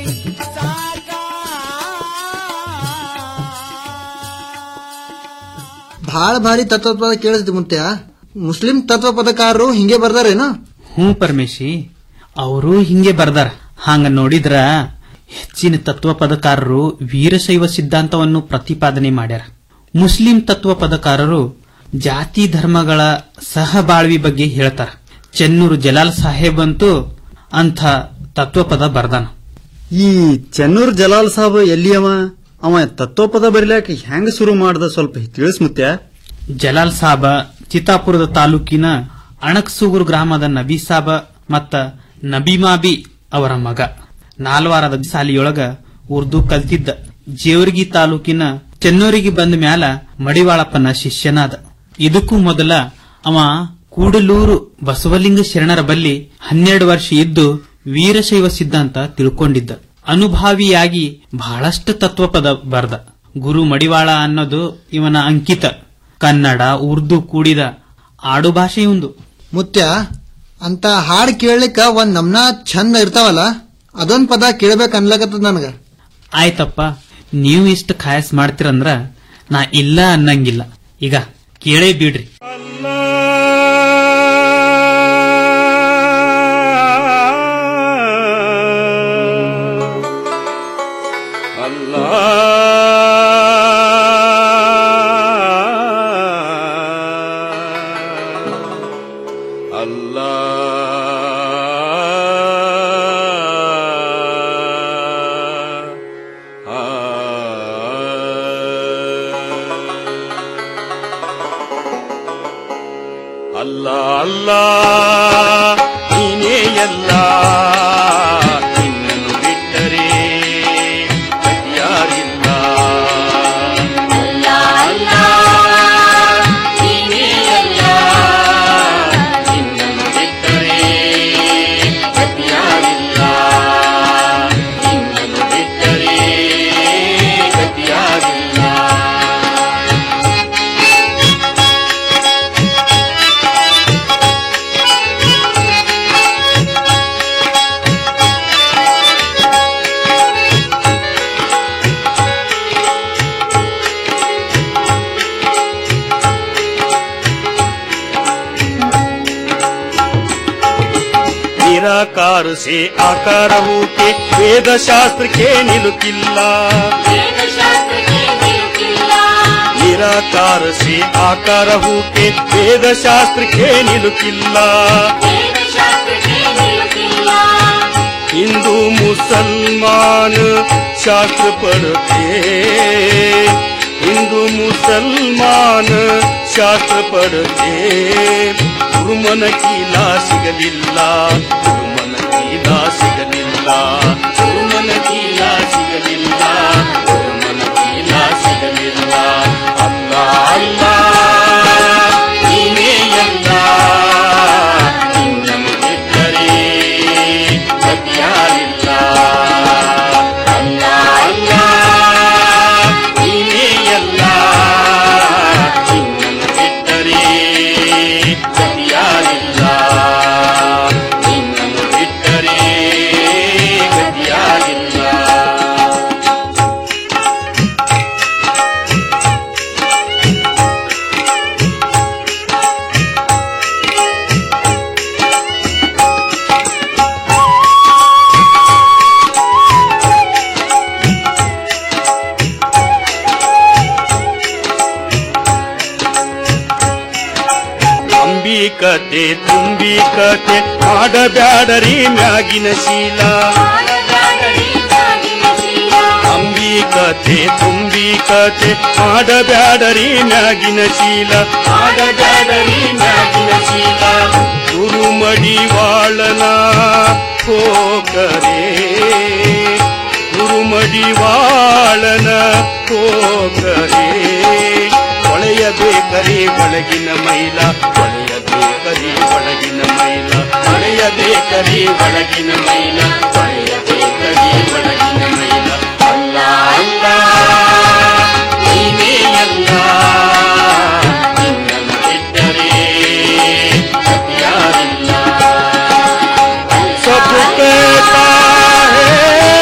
ಬಹಳ ಭಾರಿ ತತ್ವಪದ ಕೇಳಿಸ್ತಿ ಮುತ್ಯ ಮುಸ್ಲಿಂ ತತ್ವಪದಕಾರರು ಹಿಂಗೆ ಬರ್ದಾರೇನು ಹ್ಞೂ ಪರಮೇಶಿ ಅವರು ಹಿಂಗೆ ಬರ್ದಾರ ಹಾಂಗ ನೋಡಿದ್ರ ಹೆಚ್ಚಿನ ತತ್ವಪದಕಾರರು ವೀರಶೈವ ಸಿದ್ಧಾಂತವನ್ನು ಪ್ರತಿಪಾದನೆ ಮಾಡ್ಯಾರ ಮುಸ್ಲಿಂ ತತ್ವಪದಕಾರರು ಜಾತಿ ಧರ್ಮಗಳ ಸಹಬಾಳ್ವಿ ಬಗ್ಗೆ ಹೇಳ್ತಾರ ಚೆನ್ನೂರು ಜಲಾಲ್ ಸಾಹೇಬ್ ಅಂತೂ ಅಂಥ ತತ್ವಪದ ಬರ್ದಾನ ಈ ಚೆನ್ನೂರ್ ಜಲಾಲ್ ಸಾಬ್ ಎಲ್ಲಿಯವ ಅವ ತತ್ವಪದ ಬರಿಲಾಕ ಹೆಂಗ ಶುರು ಮಾಡ್ದ ಸ್ವಲ್ಪ ತಿಳಿಸ್ ಮುತ್ಯ ಜಲಾಲ್ ಸಾಬ ಚಿತ್ತಾಪುರದ ತಾಲೂಕಿನ ಅಣಕ್ಸೂಗುರು ಗ್ರಾಮದ ನಬಿ ಸಾಬ ಮತ್ತ ನಬಿಮಾಬಿ ಅವರ ಮಗ ನಾಲ್ವಾರದ ಸಾಲಿಯೊಳಗ ಉರ್ದು ಕಲ್ತಿದ್ದ ಜೇವರ್ಗಿ ತಾಲೂಕಿನ ಚೆನ್ನೂರಿಗೆ ಬಂದ ಮ್ಯಾಲ ಮಡಿವಾಳಪ್ಪನ ಶಿಷ್ಯನಾದ ಇದಕ್ಕೂ ಮೊದಲ ಅವ ಕೂಡಲೂರು ಬಸವಲಿಂಗ ಶರಣರ ಬಲ್ಲಿ ಹನ್ನೆರಡು ವರ್ಷ ಇದ್ದು ವೀರಶೈವ ಸಿದ್ಧಾಂತ ತಿಳ್ಕೊಂಡಿದ್ದ ಅನುಭಾವಿಯಾಗಿ ಬಹಳಷ್ಟು ತತ್ವಪದ ಬರ್ದ ಗುರು ಮಡಿವಾಳ ಅನ್ನೋದು ಇವನ ಅಂಕಿತ ಕನ್ನಡ ಉರ್ದು ಕೂಡಿದ ಆಡುಭಾಷೆ ಇವಂದು ಮುತ್ಯ ಅಂತ ಹಾಡ್ ಕೇಳಲಿಕ್ಕ ಒಂದ್ ನಮ್ನ ಚಂದ ಇರ್ತಾವಲ್ಲ ಅದೊಂದ್ ಪದ ಕೇಳ್ಬೇಕ್ ಅನ್ಲಕತ್ತದ ನನಗ ಆಯ್ತಪ್ಪ ನೀವು ಇಷ್ಟ ಖಾಯಸ್ ಮಾಡ್ತೀರಂದ್ರ ನಾ ಇಲ್ಲ ಅನ್ನಂಗಿಲ್ಲ ಈಗ ಕೇಳೇ ಬಿಡ್ರಿ ಅಲ್ಲ ನೀನೇ ಎಲ್ಲ ನಿನ್ನನ್ನು ಬಿಟ್ಟರೆ ಯಾರಿಲ್ಲ ಅಲ್ಲ ಅಲ್ಲ ನೀನೇ ಎಲ್ಲ ನಿನ್ನನ್ನು ಬಿಟ್ಟರೆ ಯಾರಿಲ್ಲ ನಿನ್ನನ್ನು ಬಿಟ್ಟರೆ ಗತಿಯಾಗಿಲ್ಲ ನಿರಾಕಾರ से आकार के ವೇದ ಶಾಸ್ತ್ರಕ್ಕೆ ನಿಲುಕಿಲ್ಲ ನಿರಾಕಾರ से ಆಕಾರ के ವೇದ ಶಾಸ್ತ್ರಕ್ಕೆ ನಿಲುಕಿಲ್ಲ ಹಿಂದೂ ಮುಸಲ್ಮಾನ ಶಾಸ್ತ್ರ ಪढ़ते ಹಿಂದೂ ಮುಸಲ್ಮಾನ ಶಾಸ್ತ್ರ ಪढ़ते ಗುರುಮನ ಕೀಲ ಸಿಗಲಿಲ್ಲ ಗುರುಮನ ಕೀಲ ಸಿಗಲಿಲ್ಲ ಗುರುಮನ ಕೀಲ ಸಿಗಲಿಲ್ಲ ಗುರುಮನ ಕೀಲ ಸಿಗಲಿಲ್ಲ ಅಲ್ಲ ಅಲ್ಲ ನೀನೇ ಎಲ್ಲ ನಿನ್ನನ್ನು ಬಿಟ್ಟರೆ ಗತಿಯಾರಿಲ್ಲ ಅಲ್ಲ ಅಲ್ಲ ನೀನೇ ಎಲ್ಲ ನಿನ್ನನ್ನು ಬಿಟ್ಟರೆ ಗತಿಯಾರಿಲ್ಲ ನಿನ್ನನ್ನು ಬಿಟ್ಟರೆ ಗತಿಯಾರಿಲ್ಲ ಅಂಬಿಕತೆ ತುಂಬಿಕತೆ ಮಾಡಬ್ಯಾಡರಿ ಮ್ಯಾಗಿನ ಶೀಲ ಅಂಬಿಕತೆ ತುಂಬಿಕತೆ ಮಾಡಬ್ಯಾಡರಿ ಮ್ಯಾಗಿನ ಶೀಲ ಮಾಡಬ್ಯಾಡರಿ ಮ್ಯಾಗಿನ ಶೀಲ ಗುರು ಮಡಿವಾಳನ ಹೋಕರೆ ಗುರು ಮಡಿವಾಳನ ಹೋಕರೆ ಹೊಳೆಯಬೇಕರಿ ಒಳಗಿನ ಮೈಲ ಹೊಳೆಯಬೇಕರಿ ಒಳಗಿನ ಮೈಲ ಹೊಳೆಯಬೇಕರಿ ಒಳಗಿನ ಮೈಲ ಹೊಳೆಯಬೇಕರಿ ಒಳಗಿನ ಮೈಲ ಅಲ್ಲ ಅಲ್ಲ ನೀನೇ ಎಲ್ಲ ನಿನ್ನನ್ನು ಬಿಟ್ಟರೆ ಸತ್ಯಾರಿಲ್ಲ सब कहता है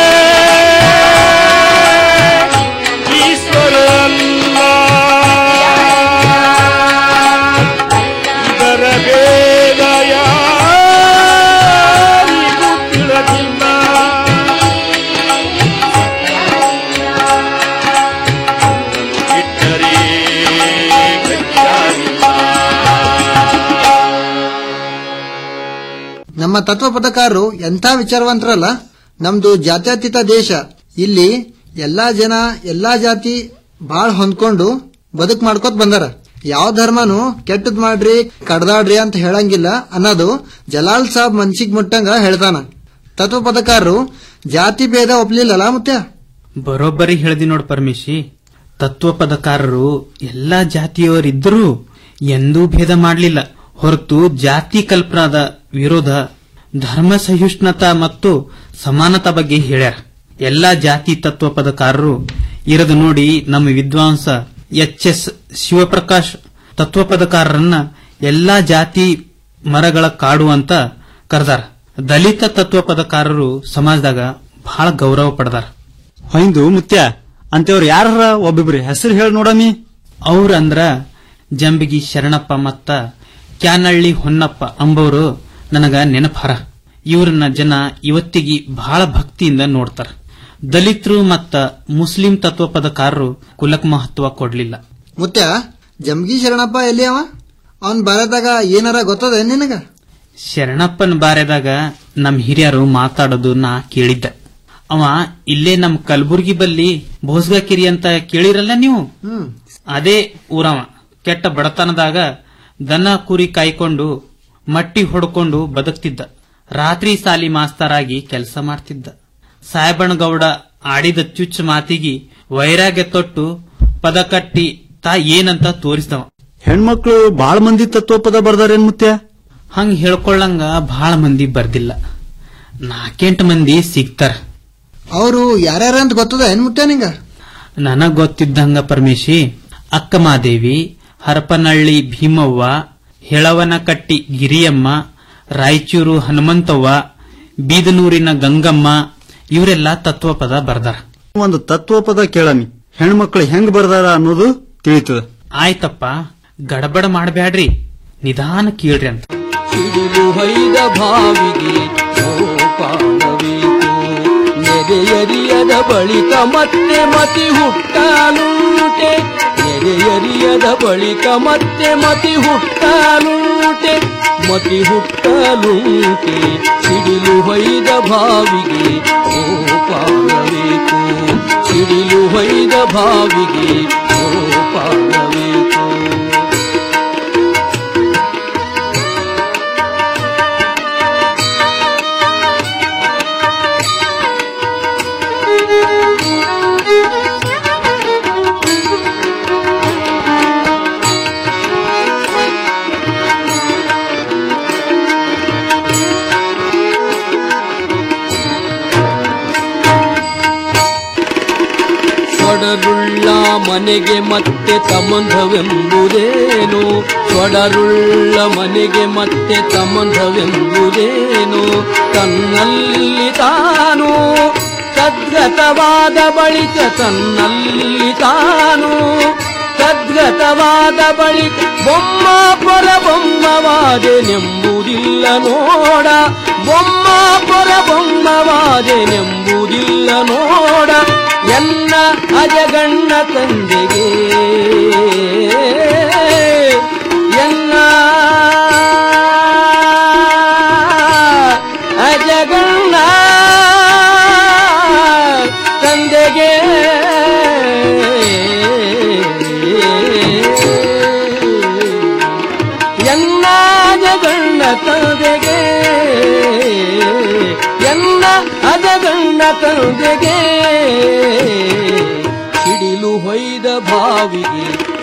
ईश्वर ಇದರ ಭೇದ ಯಾರಿಗೂ ತಿಳಿದಿಲ್ಲ ಬಿಟ್ಟರೆ ನಮ್ಮ ತತ್ವ ಪದಕಾರರು ಎಂಥ ವಿಚಾರವಂತರಲ್ಲ ನಮ್ದು ಜಾತ್ಯತೀತ ದೇಶ ಇಲ್ಲಿ ಎಲ್ಲಾ ಜನ ಎಲ್ಲಾ ಜಾತಿ ಬಾಳ್ ಹೊಂದ್ಕೊಂಡು ಬದುಕ್ ಮಾಡ್ಕೋತ ಬಂದಾರ ಯಾವ ಧರ್ಮನು ಕೆಟ್ಟದ್ ಮಾಡ್ರಿ ಕಡ್ದಾಡ್ರಿ ಅಂತ ಹೇಳಂಗಿಲ್ಲ ಅನ್ನೋದು ಜಲಾಲ್ ಸಾಬ್ ಮನ್ಸಿಗ್ ಮುಟ್ಟಂಗ ಹೇಳ್ತಾನ ತತ್ವ ಪದಕಾರರು ಜಾತಿ ಭೇದ ಒಪ್ಲಿಲ್ಲಲ್ಲ ಮುತ್ಯ ಬರೋಬ್ಬರಿ ಹೇಳ್ದಿ ನೋಡ್ ಪರಮೇಶಿ ತತ್ವಪದಕಾರರು ಎಲ್ಲಾ ಜಾತಿಯವರಿದ್ದರೂ ಎಂದೂ ಭೇದ ಮಾಡಲಿಲ್ಲ ಹೊರತು ಜಾತಿ ಕಲ್ಪನಾದ ವಿರೋಧ ಧರ್ಮ ಸಹಿಷ್ಣುತಾ ಮತ್ತು ಸಮಾನತಾ ಬಗ್ಗೆ ಹೇಳ್ಯಾರ ಎಲ್ಲಾ ಜಾತಿ ತತ್ವಪದಕಾರರು ಇರದು ನೋಡಿ ನಮ್ಮ ವಿದ್ವಾಂಸ ಎಚ್ ಎಸ್ ಶಿವಪ್ರಕಾಶ್ ತತ್ವಪದಕಾರರನ್ನ ಎಲ್ಲಾ ಜಾತಿ ಮರಗಳ ಕಾಡು ಅಂತ ಕರೆದಾರ ದಲಿತ ತತ್ವಪದಕಾರರು ಸಮಾಜದಾಗ ಬಹಳ ಗೌರವ ಪಡೆದಾರ ಹೈಂದು ಮುತ್ಯ ಅಂತೇವ್ರು ಯಾರ ಒಬ್ಬಿಬ್ರಿ ಹೆಸರು ಹೇಳಿ ನೋಡಮಿ ಅವ್ರಂದ್ರ ಜಂಬಿಗಿ ಶರಣಪ್ಪ ಮತ್ತ ಕ್ಯಾನಳ್ಳಿ ಹೊನ್ನಪ್ಪ ಅಂಬವರು ನನಗ ನೆನಪರ ಇವ್ರನ್ನ ಜನ ಇವತ್ತಿಗೆ ಬಹಳ ಭಕ್ತಿಯಿಂದ ನೋಡ್ತಾರ ದಲಿತರು ಮತ್ತ ಮುಸ್ಲಿಂ ತತ್ವಪದಕಾರರು ಕುಲಕ್ ಮಹತ್ವ ಕೊಡ್ಲಿಲ್ಲ ಮುತ್ಯ ಜಮ್ಗಿ ಶರಣಪ್ಪ ಎಲ್ಲಿ ಅವ ಅವನ್ ಬಾರದಾಗ ಏನಾರ ಗೊತ್ತದ ನಿನಗ ಶರಣಪ್ಪನ ಬಾರೆದಾಗ ನಮ್ ಹಿರಿಯರು ಮಾತಾಡೋದು ನಾ ಕೇಳಿದ್ದೆ ಅವ ಇಲ್ಲೇ ನಮ್ ಕಲಬುರ್ಗಿ ಬಲ್ಲಿ ಬೋಸ್ಗಾಕಿರಿ ಅಂತ ಕೇಳಿರಲ್ಲ ನೀವು ಹ್ಮ್ ಅದೇ ಊರವ ಕೆಟ್ಟ ಬಡತನದಾಗ ದನ ಕುರಿ ಕಾಯ್ಕೊಂಡು ಮಟ್ಟಿ ಹೊಡ್ಕೊಂಡು ಬದುಕ್ತಿದ್ದ ರಾತ್ರಿ ಸಾಲಿ ಮಾಸ್ತರಾಗಿ ಕೆಲಸ ಮಾಡ್ತಿದ್ದ ಸಾಯಬಣ್ಣಗೌಡ ಆಡಿದ ಚುಚ್ಚು ಮಾತಿಗೆ ವೈರಾಗ್ಯ ತೊಟ್ಟು ಪದ ಕಟ್ಟಿ ತಾ ಏನಂತ ತೋರಿಸಿದವ ಹೆಣ್ಮಕ್ಳು ಬಾಳ ಮಂದಿ ತತ್ವಪದ ಬರ್ದಾರೇನ್ ಮುತ್ಯ ಹಂಗ ಹೇಳ್ಕೊಳ್ಳಂಗ ಬಹಳ ಮಂದಿ ಬರ್ದಿಲ್ಲ ನಾಕೆಂಟು ಮಂದಿ ಸಿಗ್ತಾರ ಅವರು ಯಾರ್ಯಾರ ಅಂತ ಗೊತ್ತದ ಏನ್ ಮುಟ್ಟ ನಿಂಗ ನನಗ್ ಗೊತ್ತಿದ್ದಂಗ ಪರಮೇಶಿ ಅಕ್ಕಮಾದೇವಿ ಹರಪನಹಳ್ಳಿ ಭೀಮವ್ವ ಹೆಳವನಕಟ್ಟಿ ಗಿರಿಯಮ್ಮ ರಾಯಚೂರು ಹನುಮಂತವ್ವ ಬೀದನೂರಿನ ಗಂಗಮ್ಮ ಇವರೆಲ್ಲ ತತ್ವಪದ ಬರ್ದಾರ ಒಂದು ತತ್ವಪದ ಕೇಳಮಿ ಹೆಣ್ಮಕ್ಳು ಹೆಂಗ್ ಬರ್ದಾರ ಅನ್ನೋದು ತಿಳಿತದ ಆಯ್ತಪ್ಪ ಗಡಬಡ ಮಾಡಬ್ಯಾಡ್ರಿ ನಿಧಾನ ಕೇಳ್ರಿ ಅಂತ ಸಿಡಿಲು ಹೊಯ್ದ ಭಾವಿಗೆ ಸೋಪಾನಬೇಕು ನೆರೆಯರಿಯದ ಬಳಿಕ ಮತ್ತೆ ಮತಿ ಹುಟ್ಟಾಲುಂಟೆ ನೆರೆಯರಿಯದ ಬಳಿಕ ಮತ್ತೆ ಮತಿ ಹುಟ್ಟಾಲುಂಟೆ ಮತಿ ಹುಟ್ಟಾಲುಂಟೆ ಸಿಡಿಲು ಹೊಯ್ದ ಭಾವಿಗೆ ಸೋಪಾನಬೇಕು ಸಿಡಿಲು ಹೊಯ್ದ ಭಾವಿಗೆ ಸೋಪಾನಬೇಕು ಸ್ವಡರುಳ್ಳ ಮನೆಗೆ ಮತ್ತೆ ಸಂಬಂಧವೆಂಬುದೇನು ಸ್ವಡರುಳ್ಳ ಮನೆಗೆ ಮತ್ತೆ ಸಂಬಂಧವೆಂಬುದೇನು ತನ್ನಲ್ಲಿ ತಾನು ತದ್ಗತವಾದ ಬಳಿಕ ತನ್ನಲ್ಲಿ ತಾನು ತದ್ಗತವಾದ ಬಳಿಕ ಬೊಮ್ಮ ಪರ ಬೊಮ್ಮವಾದೆನೆಂಬುದಿಲ್ಲ ನೋಡ ಬೊಮ್ಮ ಪರ ಬೊಮ್ಮವಾದೆನೆಂಬುದಿಲ್ಲ ನೋಡ ಎನ್ನ ಅಜಗಣ್ಣ ತಂದೆಗೆ ಎನ್ನ ಅಜಗಣ್ಣ ತಂದೆಗೆ ಎನ್ನ ಅಜಗಣ್ಣ ತಂದೆಗೆ ಎನ್ನ ಅಜಗಣ್ಣ ತಂದೆಗೆ ಸಿಡಿಲು ಹೊಯ್ದ ಭಾವಿಗೆ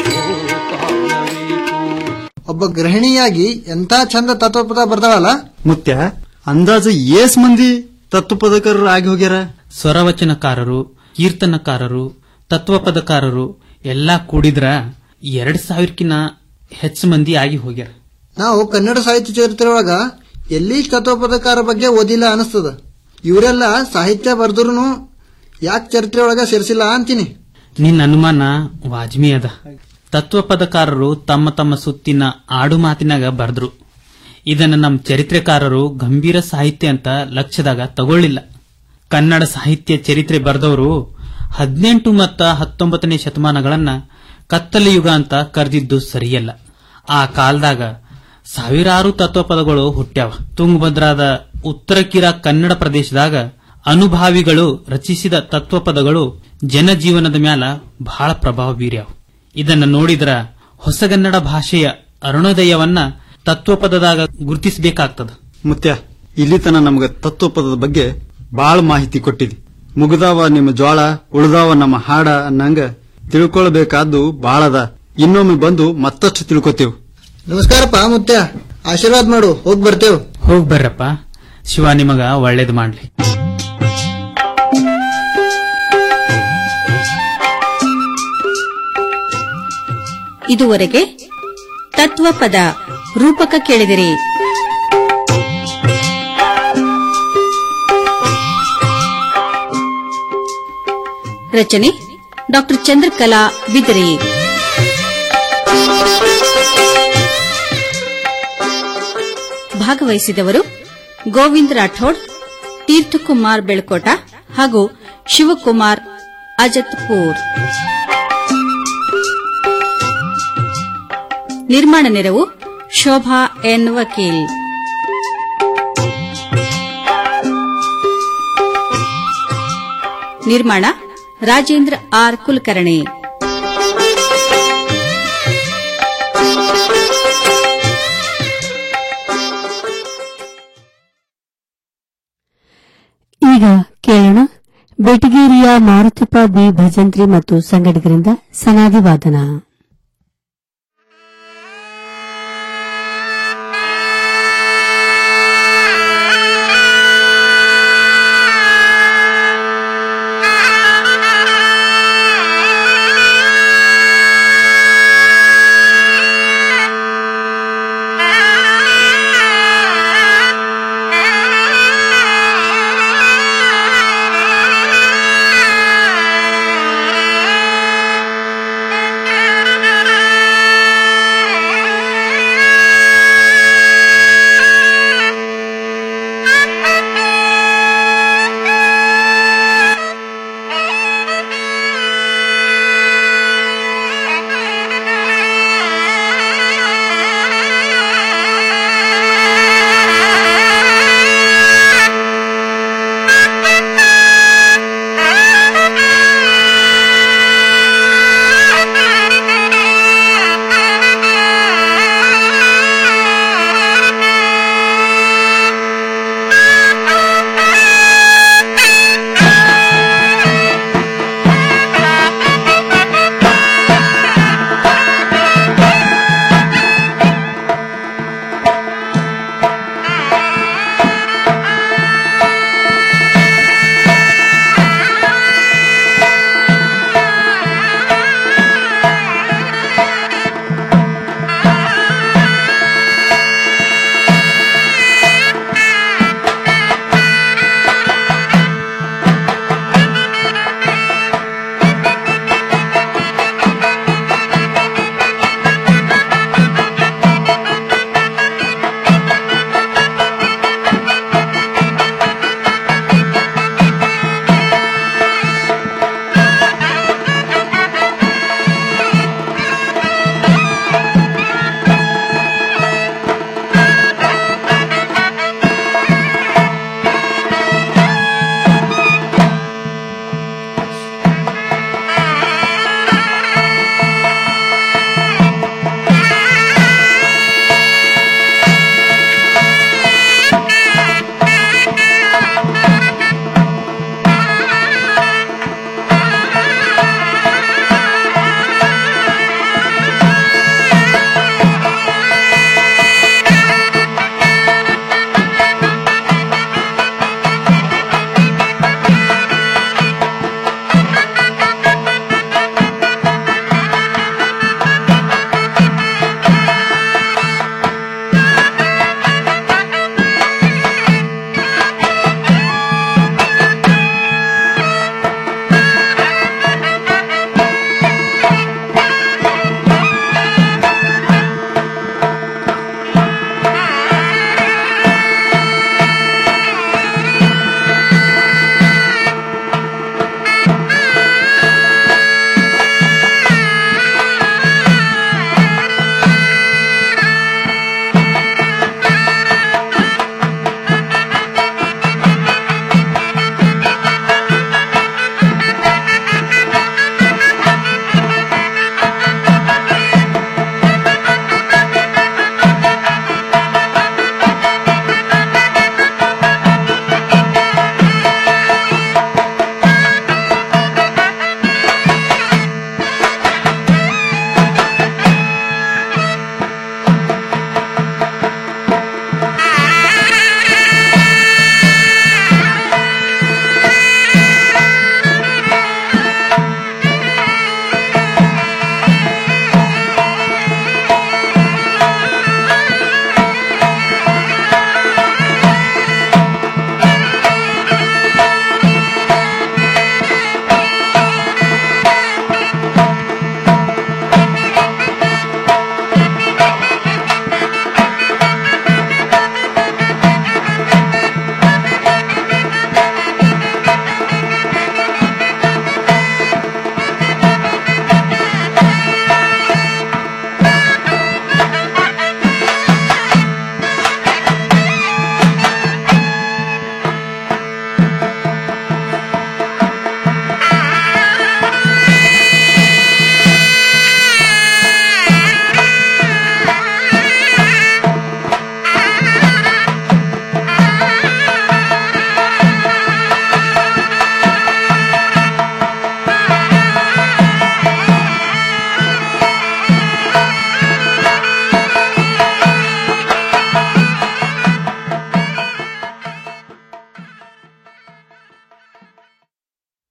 ಒಬ್ಬ ಗೃಹಿಣಿಯಾಗಿ ಎಂತ ಚಂದ ತತ್ವಪದ ಬರ್ತಾವಲ್ಲ ಮುತ್ಯ ಅಂದಾಜು ಏಸ್ ಮಂದಿ ತತ್ವಪದಕರರು ಆಗಿ ಹೋಗ್ಯಾರ ಸ್ವರವಚನಕಾರರು ಕೀರ್ತನಕಾರರು ತತ್ವಪದಕಾರರು ಎಲ್ಲಾ ಕೂಡಿದ್ರ ಎರಡ್ ಸಾವಿರಕ್ಕಿನ ಹೆಚ್ಚು ಮಂದಿ ಆಗಿ ಹೋಗ್ಯಾರ ನಾವು ಕನ್ನಡ ಸಾಹಿತ್ಯ ಚರಿತ್ರೆ ಒಳಗ ಎಲ್ಲಿ ತತ್ವಪದಕಾರ ಬಗ್ಗೆ ಓದಿಲ್ಲ ಅನಿಸ್ತದ ಇವರೆಲ್ಲ ಸಾಹಿತ್ಯ ಬರ್ದ್ರು ಯಾಕೆ ಚರಿತ್ರೆ ಒಳಗ ಸೇರಿಸಿಲ್ಲ ಅಂತೀನಿ ನಿನ್ನ ಅನುಮಾನ ವಾಜ್ಮಿ ಅದ ತತ್ವಪದಕಾರರು ತಮ್ಮ ತಮ್ಮ ಸುತ್ತಿನ ಆಡು ಮಾತಿನಾಗ ಬರ್ದ್ರು ಇದನ್ನ ನಮ್ಮ ಚರಿತ್ರೆಕಾರರು ಗಂಭೀರ ಸಾಹಿತ್ಯ ಅಂತ ಲಕ್ಷ್ಯದಾಗ ತಗೊಳ್ಳಿಲ್ಲ ಕನ್ನಡ ಸಾಹಿತ್ಯ ಚರಿತ್ರೆ ಬರೆದವರು ಹದಿನೆಂಟು ಮತ್ತ ಹತ್ತೊಂಬತ್ತನೇ ಶತಮಾನಗಳನ್ನ ಕತ್ತಲ ಯುಗ ಅಂತ ಕರೆದಿದ್ದು ಸರಿಯಲ್ಲ ಆ ಕಾಲದಾಗ ಸಾವಿರಾರು ತತ್ವಪದಗಳು ಹುಟ್ಟ್ಯಾವ ತುಂಗಭದ್ರಾದ ಉತ್ತರ ಕಿರ ಕನ್ನಡ ಪ್ರದೇಶದಾಗ ಅನುಭಾವಿಗಳು ರಚಿಸಿದ ತತ್ವಪದಗಳು ಜನಜೀವನದ ಮ್ಯಾಲ ಬಹಳ ಪ್ರಭಾವ ಬೀರ್ಯಾವ ಇದನ್ನ ನೋಡಿದ್ರ ಹೊಸಗನ್ನಡ ಭಾಷೆಯ ಅರುಣೋದಯವನ್ನ ತತ್ವಪದದಾಗ ಗುರುತಿಸಬೇಕಾಗ್ತದ ಮುತ್ಯ ಇಲ್ಲಿ ತನ ನಮ್ಗ ತತ್ವಪದದ ಬಗ್ಗೆ ಬಾಳ ಮಾಹಿತಿ ಕೊಟ್ಟಿದಿ ಮುಗ್ದಾವ ನಿಮ್ಮ ಜ್ವಾಳ ಉಳ್ದಾವ ನಮ್ಮ ಹಾಡ ಅನ್ನಂಗ ತಿಳ್ಕೊಳ್ಬೇಕಾದ್ದು ಬಾಳದ ಇನ್ನೊಮ್ಮೆ ಬಂದು ಮತ್ತಷ್ಟು ತಿಳ್ಕೊತೇವ್ ನಮಸ್ಕಾರಪ್ಪ ಮುತ್ಯ ಆಶೀರ್ವಾದ ಮಾಡು ಹೋಗ್ ಬರ್ತೇವ್ ಹೋಗ್ ಬರ್ರಪ್ಪ ಶಿವ ನಿಮಗ ಒಳ್ಳೇದ್ ಮಾಡ್ಲಿ ಇದುವರೆಗೆ ತತ್ವಪದ ರೂಪಕ ಕೇಳಿದಿರಿ ರಚನೆ ಡಾಕ್ಟರ್ ಚಂದ್ರಕಲಾ ಬಿದರಿ ಭಾಗವಹಿಸಿದವರು ಗೋವಿಂದ್ ರಾಠೋಡ್ ತೀರ್ಥಕುಮಾರ್ ಬೆಳ್ಕೋಟ ಹಾಗೂ ಶಿವಕುಮಾರ್ ಅಜತ್ಪೂರ್ ನಿರ್ಮಾಣ ನೆರವು ಶೋಭಾ ಎನ್ ವಕೀಲ್ ನಿರ್ಮಾಣ ರಾಜೇಂದ್ರ ಆರ್ ಕುಲಕರ್ಣಿ ಈಗ ಕೇಳೋಣ ಬೆಟಗೇರಿಯ ಮಾರುತಿಪ್ಪ ಬಿ ಭಜಂತ್ರಿ ಮತ್ತು ಸಂಗಡಿಗರಿಂದ ಸನಾದಿ ವಾದನ